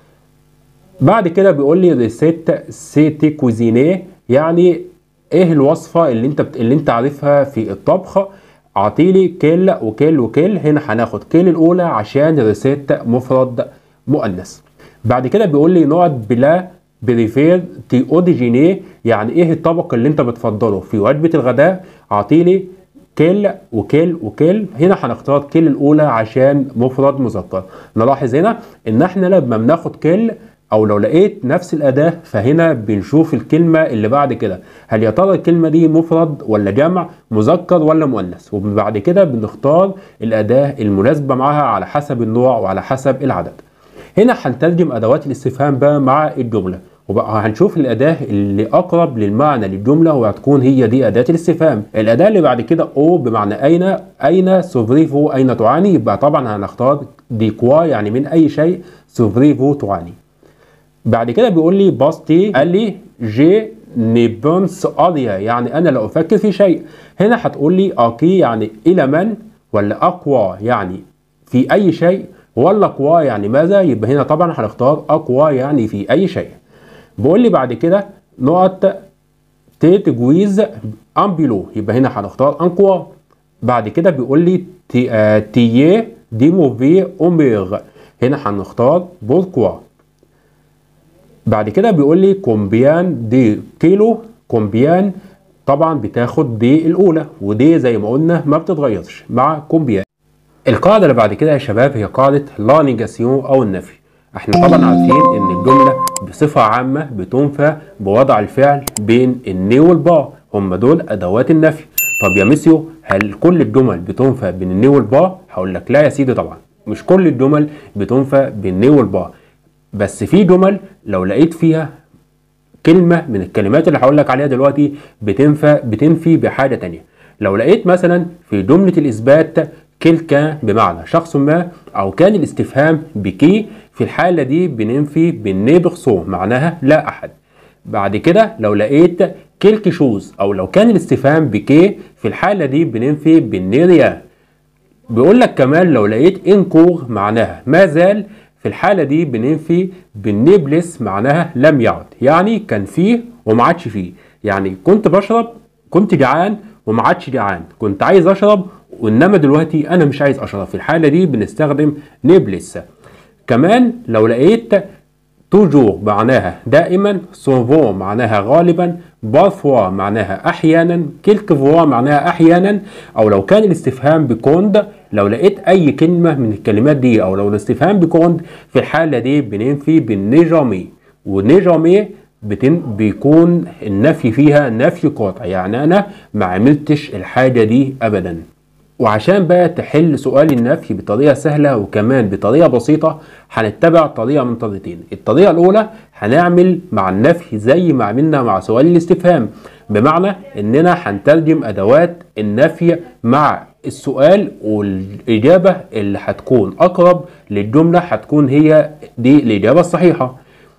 بعد كده بيقول لي ريسيت سيتي كوزينيه يعني ايه الوصفه اللي انت بت... اللي انت عارفها في الطبخ اعطيلي كيل وكيل وكيل هنا هناخد كيل الاولى عشان ريسيت مفرد مؤنث بعد كده بيقول لي نقط بلا بريفير تي اوديجينيه يعني ايه الطبق اللي انت بتفضله في وجبه الغداء اعطيلي كيل وكيل وكيل هنا هنختار كيل الاولى عشان مفرد مذكر نلاحظ هنا ان احنا لما بناخد كيل او لو لقيت نفس الاداه فهنا بنشوف الكلمه اللي بعد كده هل يا ترى الكلمه دي مفرد ولا جمع مذكر ولا مؤنث وبعد كده بنختار الاداه المناسبه معاها على حسب النوع وعلى حسب العدد هنا هنترجم ادوات الاستفهام بقى مع الجمله وبقى هنشوف الأداة اللي أقرب للمعنى للجملة وهتكون هي دي أداة الاستفهام الأداة اللي بعد كده أو بمعنى أين أين سوفريفو أين تعاني يبقى طبعا هنختار دي كوا يعني من أي شيء سوفريفو تعاني بعد كده بيقول لي باستي قال لي جي نيبونس أريا يعني أنا لا أفكر في شيء هنا هتقول لي أكي يعني إلى من ولا أقوى يعني في أي شيء ولا قوى يعني ماذا يبقى هنا طبعا هنختار أقوى يعني في أي شيء بيقول لي بعد كده نقط تيت جويز امبيلو يبقى هنا هنختار انكوا بعد كده بيقول لي تي آه تييه دي موفي اوميغ هنا هنختار بوركوا بعد كده بيقول لي كومبيان دي كيلو كومبيان طبعا بتاخد دي الاولى ودي زي ما قلنا ما بتتغيرش مع كومبيان القاعده اللي بعد كده يا شباب هي قاعده لا نيجاسيون او النفي احنا طبعا عارفين ان الجمله بصفه عامه بتنفى بوضع الفعل بين الني والبا هم دول ادوات النفي طب يا ميسيو هل كل الجمل بتنفى بين الني والبا هقول لك لا يا سيدي طبعا مش كل الجمل بتنفى بالني والبا بس في جمل لو لقيت فيها كلمة من الكلمات اللي هقول لك عليها دلوقتي بتنفى بتنفي بحاجة تانية لو لقيت مثلا في جملة الإثبات كلكا بمعنى شخص ما أو كان الاستفهام بكي في الحالة دي بننفي بالني بخصوم معناها لا أحد بعد كده لو لقيت كلك شوز أو لو كان الاستفهام بكي في الحالة دي بننفي بالني ريال بيقول لك كمان لو لقيت انكور معناها ما زال في الحالة دي بننفي بالنيبلس معناها لم يعد يعني كان فيه وما عادش فيه يعني كنت بشرب كنت جعان وما عادش جعان كنت عايز اشرب وانما دلوقتي انا مش عايز اشرب في الحالة دي بنستخدم نيبلس كمان لو لقيت توجور معناها دائما سوفون معناها غالبا بارفوا معناها احيانا كيلك فوا معناها احيانا او لو كان الاستفهام بكوند لو لقيت اي كلمه من الكلمات دي او لو الاستفهام بكوند في الحاله دي بننفي بالنجامي والنجامي بتن بيكون النفي فيها نفي قاطع يعني انا ما عملتش الحاجه دي ابدا وعشان بقى تحل سؤال النفي بطريقة سهلة وكمان بطريقة بسيطة هنتبع طريقة من طريقتين الطريقة الأولى هنعمل مع النفي زي ما عملنا مع سؤال الاستفهام بمعنى إننا هنترجم أدوات النفي مع السؤال والإجابة اللي هتكون أقرب للجملة هتكون هي دي الإجابة الصحيحة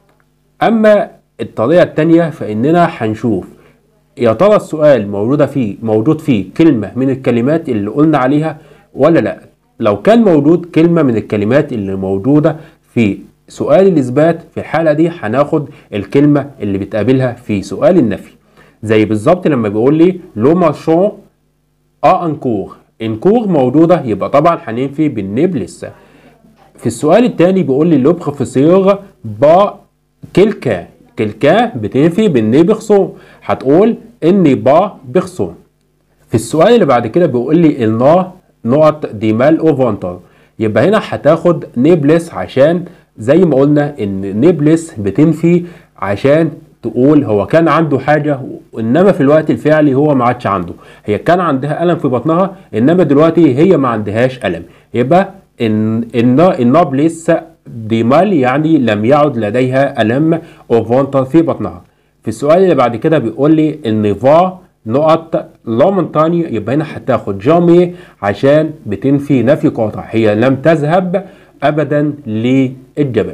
أما الطريقة التانية فإننا هنشوف يا ترى السؤال موجودة فيه موجود فيه كلمة من الكلمات اللي قلنا عليها ولا لا لو كان موجود كلمة من الكلمات اللي موجودة في سؤال الإثبات في الحالة دي هناخد الكلمة اللي بتقابلها في سؤال النفي زي بالظبط لما بيقول لي لو مارشون ا انكور انكور موجودة يبقى طبعا هننفي بالنبلس في السؤال الثاني بيقول لي لو بروفيسور با كلكا كلكا بتنفي بالني بخصو هتقول اني با بخصو في السؤال اللي بعد كده بيقول لي النا نقط ديمال او فونتر يبقى هنا هتاخد نيبلس عشان زي ما قلنا ان نيبلس بتنفي عشان تقول هو كان عنده حاجة انما في الوقت الفعلي هو ما عادش عنده هي كان عندها ألم في بطنها انما دلوقتي هي ما عندهاش ألم يبقى ان ان النابلس ديمال يعني لم يعد لديها ألم أو فونتر في بطنها في السؤال اللي بعد كده بيقول لي ان فا نقط لا مونتاني يبقى هنا هتاخد جامي عشان بتنفي نفي قاطع هي لم تذهب ابدا للجبل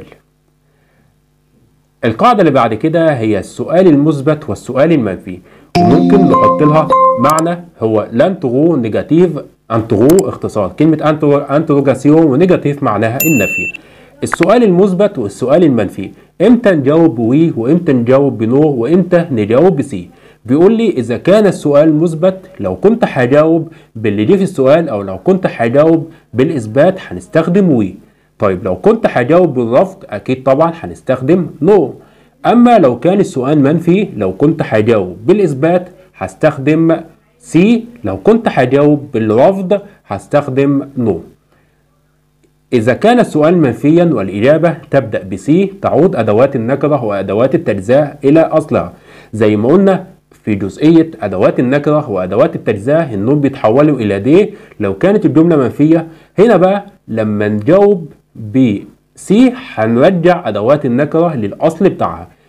القاعدة اللي بعد كده هي السؤال المثبت والسؤال المنفي وممكن نحط لها معنى هو لانترو نيجاتيف انترو اختصار كلمة انتروجاسيون ونيجاتيف معناها النفي السؤال المثبت والسؤال المنفي امتى نجاوب وي وامتى نجاوب بنو وامتى نجاوب بسي بيقول لي اذا كان السؤال مثبت لو كنت هجاوب باللي جه في السؤال او لو كنت هجاوب بالاثبات هنستخدم وي طيب لو كنت هجاوب بالرفض اكيد طبعا هنستخدم نو اما لو كان السؤال منفي لو كنت هجاوب بالاثبات هستخدم سي لو كنت هجاوب بالرفض هستخدم نو إذا كان السؤال منفيا والإجابة تبدأ بسي تعود أدوات النكرة وأدوات التجزئة إلى أصلها زي ما قلنا في جزئية أدوات النكرة وأدوات التجزئة إنهم بيتحولوا إلى دي لو كانت الجملة منفية هنا بقى لما نجاوب بسي هنرجع أدوات النكرة للأصل بتاعها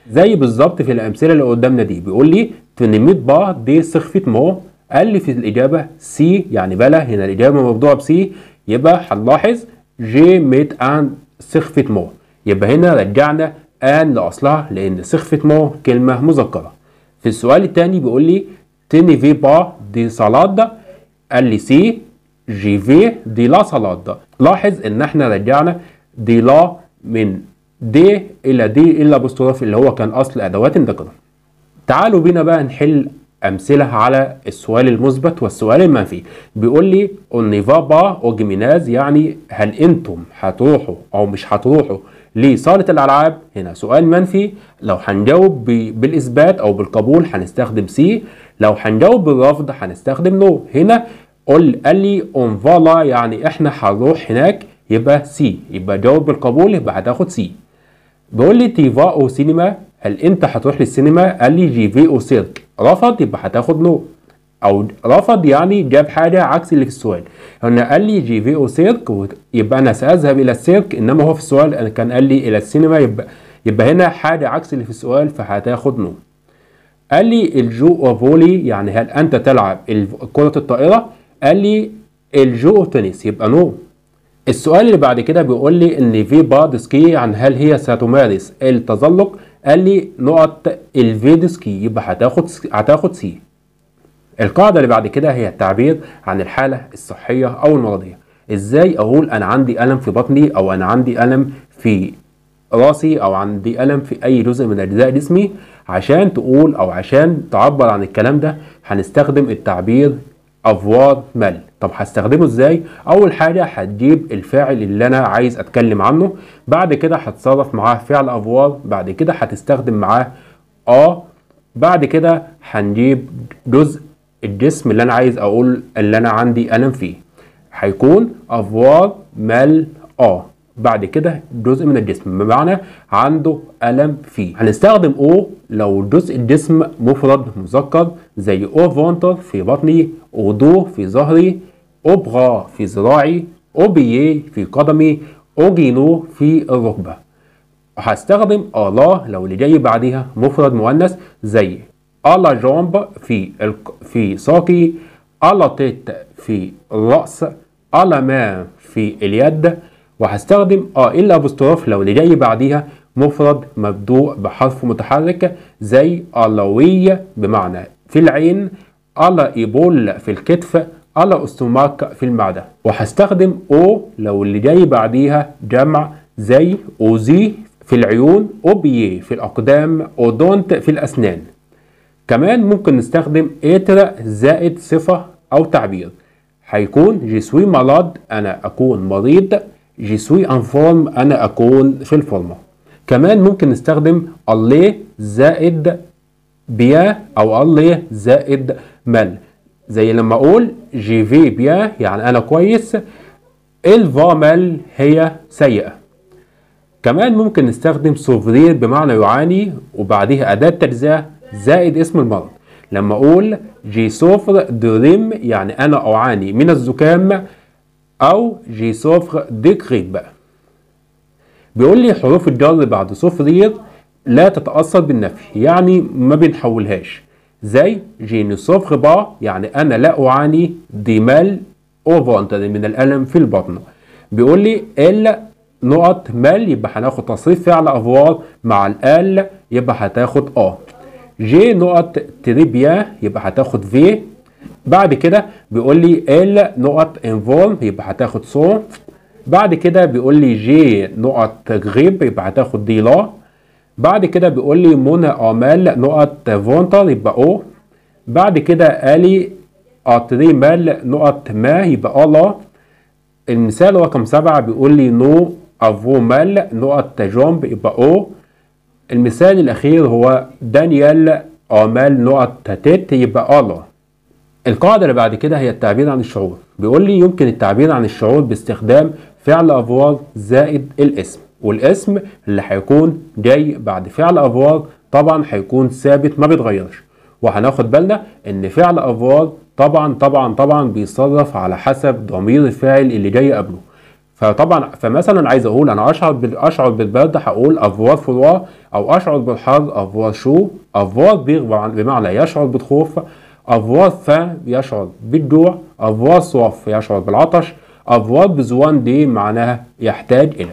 زي بالظبط في الامثله اللي قدامنا دي بيقول لي تنميت با دي صخفت مو قال لي في الاجابه سي يعني بلا هنا الاجابه مبدوعه بسي يبقى هنلاحظ جي ميت ان صخفة مو يبقى هنا رجعنا ان لاصلها لان صخفة مو كلمه مذكره في السؤال الثاني بيقول لي تني في با دي سالاد قال لي سي جي في دي لا سالاد لاحظ ان احنا رجعنا دي لا من دي الى دي الا بوستروف اللي هو كان اصل ادوات النكره تعالوا بينا بقى نحل امثله على السؤال المثبت والسؤال المنفي بيقول لي اونيفا با او جيميناز يعني هل انتم هتروحوا او مش هتروحوا لصالة الألعاب هنا سؤال منفي لو هنجاوب بالإثبات أو بالقبول هنستخدم سي لو هنجاوب بالرفض هنستخدم نو هنا قول قال لي اون فالا يعني احنا هنروح هناك يبقى سي يبقى جاوب بالقبول يبقى هتاخد سي بيقول لي تيفا او سينما هل انت هتروح للسينما قال لي جي في او سيرك رفض يبقى هتاخد نو او رفض يعني جاب حاجه عكس اللي في السؤال هنا قال لي جي في او سيرك يبقى انا ساذهب الى السيرك انما هو في السؤال كان قال لي الى السينما يبقى يبقى هنا حاجه عكس اللي في السؤال فهتاخد نو قال لي الجو فولي يعني هل انت تلعب كره الطائره قال لي الجو تنس يبقى نو السؤال اللي بعد كده بيقول لي ان في بعض سكي عن هل هي ستمارس التزلق قال لي نقط الفيد سكي يبقى هتاخد هتاخد سي القاعده اللي بعد كده هي التعبير عن الحاله الصحيه او المرضيه ازاي اقول انا عندي الم في بطني او انا عندي الم في راسي او عندي الم في اي جزء من اجزاء جسمي عشان تقول او عشان تعبر عن الكلام ده هنستخدم التعبير افوار مال طب هستخدمه ازاي اول حاجه هتجيب الفاعل اللي انا عايز اتكلم عنه بعد كده هتصرف معاه فعل افوار بعد كده هتستخدم معاه اه بعد كده هنجيب جزء الجسم اللي انا عايز اقول اللي انا عندي الم فيه هيكون افوار مال اه بعد كده جزء من الجسم بمعنى عنده ألم فيه هنستخدم او لو جزء الجسم مفرد مذكر زي او فونتر في بطني او دو في ظهري او بغا في ذراعي او بيي في قدمي او جينو في الركبة هستخدم الله لو اللي جاي بعديها مفرد مؤنث زي الا جامب في الك... في ساقي الا تيت في الرأس الا ما في اليد وهستخدم اه الا ابوستروف لو اللي جاي بعديها مفرد مبدوء بحرف متحرك زي الوية بمعنى في العين الا ايبول في الكتف الا استوماك في المعدة وهستخدم او لو اللي جاي بعديها جمع زي اوزي في العيون اوبيي في الاقدام اودونت في الاسنان كمان ممكن نستخدم اتر زائد صفة او تعبير هيكون جيسوي مالاد انا اكون مريض جيسوي ان فورم انا اكون في الفورمه كمان ممكن نستخدم الله زائد بيا او الله زائد مال زي لما اقول جي في بيا يعني انا كويس الفا مال هي سيئه كمان ممكن نستخدم سوفرير بمعنى يعاني وبعديها اداه تجزئه زائد اسم المرض لما اقول جي سوفر دريم يعني انا اعاني من الزكام او جي سوفر ديكريب بيقول لي حروف الجر بعد صفرير لا تتأثر بالنفي يعني ما بنحولهاش زي جي سوفر با يعني انا لا اعاني ديمال او فونتر من الالم في البطن بيقول لي ال نقط مال يبقى هناخد تصريف فعل افوار مع الال يبقى هتاخد اه جي نقط تريبيا يبقى هتاخد في بعد كده بيقول لي ال نقط انفورم يبقى هتاخد سو بعد كده بيقول لي جي نقط غيب يبقى هتاخد دي لا بعد كده بيقول لي منى امال نقط فونتر يبقى او بعد كده الي اتري مال نقط ما يبقى الله المثال رقم سبعة بيقول لي نو افو مال نقط جومب يبقى او المثال الاخير هو دانيال امال نقط تيت يبقى الله القاعدة اللي بعد كده هي التعبير عن الشعور بيقول لي يمكن التعبير عن الشعور باستخدام فعل أفوار زائد الاسم والاسم اللي هيكون جاي بعد فعل أفوار طبعا هيكون ثابت ما بيتغيرش وهناخد بالنا ان فعل أفوار طبعا طبعا طبعا بيتصرف على حسب ضمير الفاعل اللي جاي قبله فطبعا فمثلا عايز اقول انا اشعر بال- اشعر بالبرد هقول افوار فلوا او اشعر بالحر افوار شو افوار بيغ بمعنى يشعر بالخوف افوار فا يشعر بالجوع افوار صواف يشعر بالعطش افوار بزوان دي معناها يحتاج الى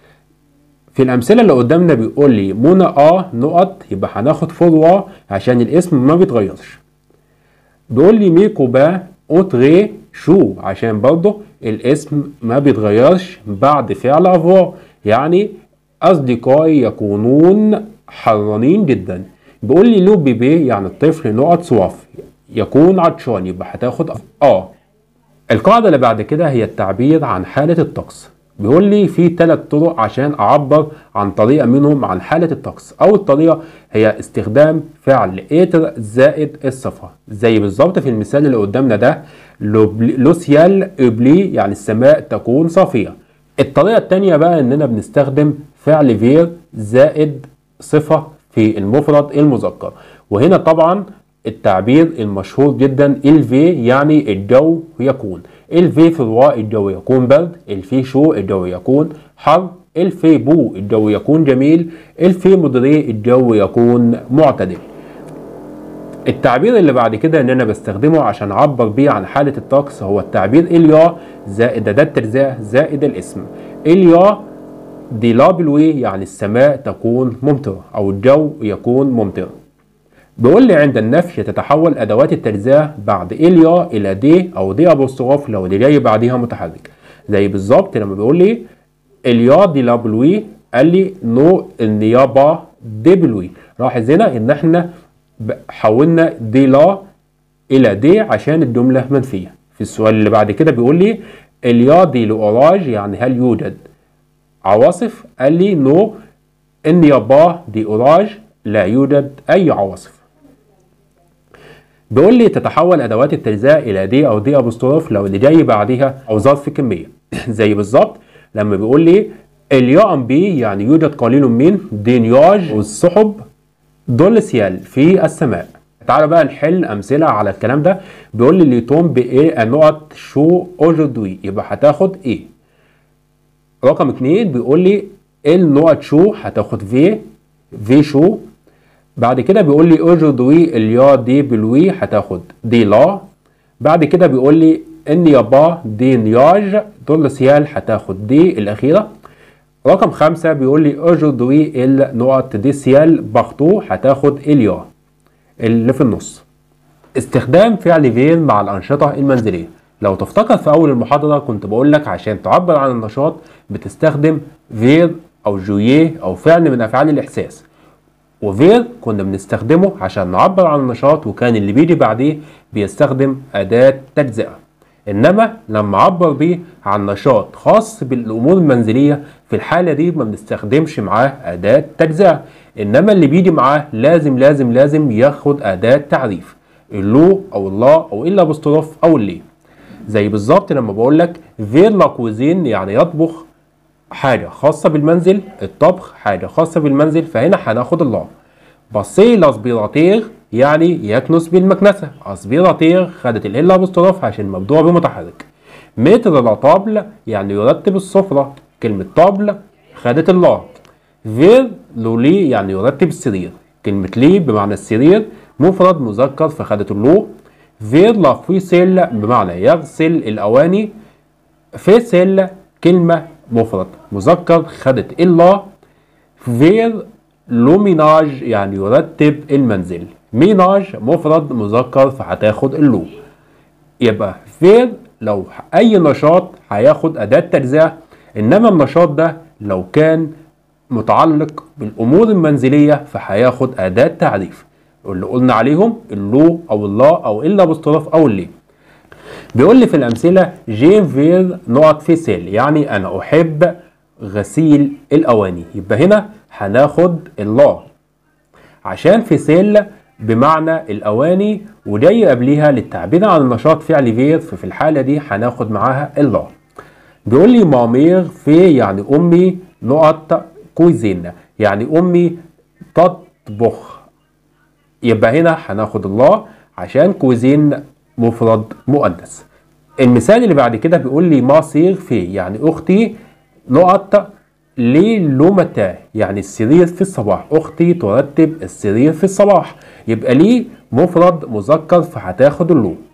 في الامثله اللي قدامنا بيقول لي منى اه نقط يبقى هناخد فلوا عشان الاسم ما بيتغيرش بيقول لي ميكو با اوتغي شو عشان برضه الاسم ما بيتغيرش بعد فعل افوار يعني اصدقائي يكونون حرانين جدا بيقول لي لو بيبي يعني الطفل نقط صواف يكون عطشان يبقى هتاخد اه القاعدة اللي بعد كده هي التعبير عن حالة الطقس بيقول لي في ثلاث طرق عشان أعبر عن طريقة منهم عن حالة الطقس أول طريقة هي استخدام فعل إتر زائد الصفة زي بالظبط في المثال اللي قدامنا ده لوبلي- لوسيال أوبلي يعني السماء تكون صافية الطريقة التانية بقى إننا بنستخدم فعل فير زائد صفة في المفرد المذكر وهنا طبعا التعبير المشهور جدا الفي يعني الجو يكون الفي في الواء الجو يكون برد الفي شو الجو يكون حر الفي بو الجو يكون جميل الفي مدري الجو يكون معتدل التعبير اللي بعد كده ان انا بستخدمه عشان اعبر بيه عن حالة الطقس هو التعبير اليا زائد اداة ترزاه زائد الاسم اليا دي لابلوي يعني السماء تكون ممطرة او الجو يكون ممطر بيقول لي عند النفي تتحول ادوات الترزاه بعد اليا الى دي او دي ابوستروف لو اللي جاي بعديها متحرك زي بالظبط لما بيقول لي اليا دي لابلوي قال لي نو النيابه دي بلوي لاحظ هنا ان احنا ب- حولنا دي لا الى دي عشان الجمله منفيه في السؤال اللي بعد كده بيقول لي اليا دي لأوراج يعني هل يوجد عواصف قال لي نو النيابه دي أوراج لا يوجد اي عواصف بيقول لي تتحول ادوات التجزئه الى دي او دي ابوستروف لو اللي جاي بعديها او ظرف كميه زي بالظبط لما بيقول لي اليا ام بي يعني يوجد قليل من دينياج والسحب دول سيال في السماء تعالوا بقى نحل امثله على الكلام ده بيقول لي ليتوم بايه النقط شو اوجودوي يبقى هتاخد ايه رقم اتنين بيقول لي النقط شو هتاخد في في شو بعد كده بيقول لي اوجودوي اليا دي بلوي هتاخد دي لا بعد كده بيقول لي النيابا دي نياج دول سيال هتاخد دي الاخيره رقم خمسة بيقول لي اوجودوي النقط دي سيال بختو هتاخد اليا اللي في النص استخدام فعل فين مع الأنشطة المنزلية لو تفتكر في أول المحاضرة كنت بقول لك عشان تعبر عن النشاط بتستخدم فير أو جويه أو فعل من أفعال الإحساس وفير كنا بنستخدمه عشان نعبر عن النشاط وكان اللي بيجي بعديه بيستخدم أداة تجزئة إنما لما أعبر بيه عن نشاط خاص بالأمور المنزلية في الحالة دي ما بنستخدمش معاه أداة تجزئة إنما اللي بيجي معاه لازم لازم لازم ياخد أداة تعريف اللو أو الله أو إلا بوستروف أو اللي زي بالظبط لما بقول لك فير لا كوزين يعني يطبخ حاجة خاصة بالمنزل الطبخ حاجة خاصة بالمنزل فهنا هناخد الله بصي لاسبيراتير يعني يكنس بالمكنسة اسبيراتير خدت الإلا باستراف عشان مبدوع بمتحرك متر لا طابل يعني يرتب السفرة كلمة طابل خدت الله فير لولي يعني يرتب السرير كلمة لي بمعنى السرير مفرد مذكر فخدت اللو فير لا فيسيل بمعنى يغسل الأواني فيسيل كلمة مفرد مذكر خدت إلا فير لوميناج يعني يرتب المنزل ميناج مفرد مذكر فهتاخد اللو يبقى فير لو أي نشاط هياخد أداة تجزئة إنما النشاط ده لو كان متعلق بالأمور المنزلية فهياخد أداة تعريف اللي قلنا عليهم اللو أو الله أو إلا باستراف أو اللي بيقول لي في الأمثلة جيم فير نقط فيسيل يعني أنا أحب غسيل الأواني يبقى هنا هناخد الله عشان فيسيل بمعنى الأواني وجاي قبليها للتعبير عن النشاط فعل فير ففي الحالة دي هناخد معاها الله بيقول لي مامير في يعني أمي نقط كويزين يعني أمي تطبخ يبقى هنا هناخد الله عشان كوزين مفرد مؤنث المثال اللي بعد كده بيقول لي ما صيغ في يعني اختي نقط لي لو متى يعني السرير في الصباح اختي ترتب السرير في الصباح يبقى ليه مفرد مذكر فهتاخد اللو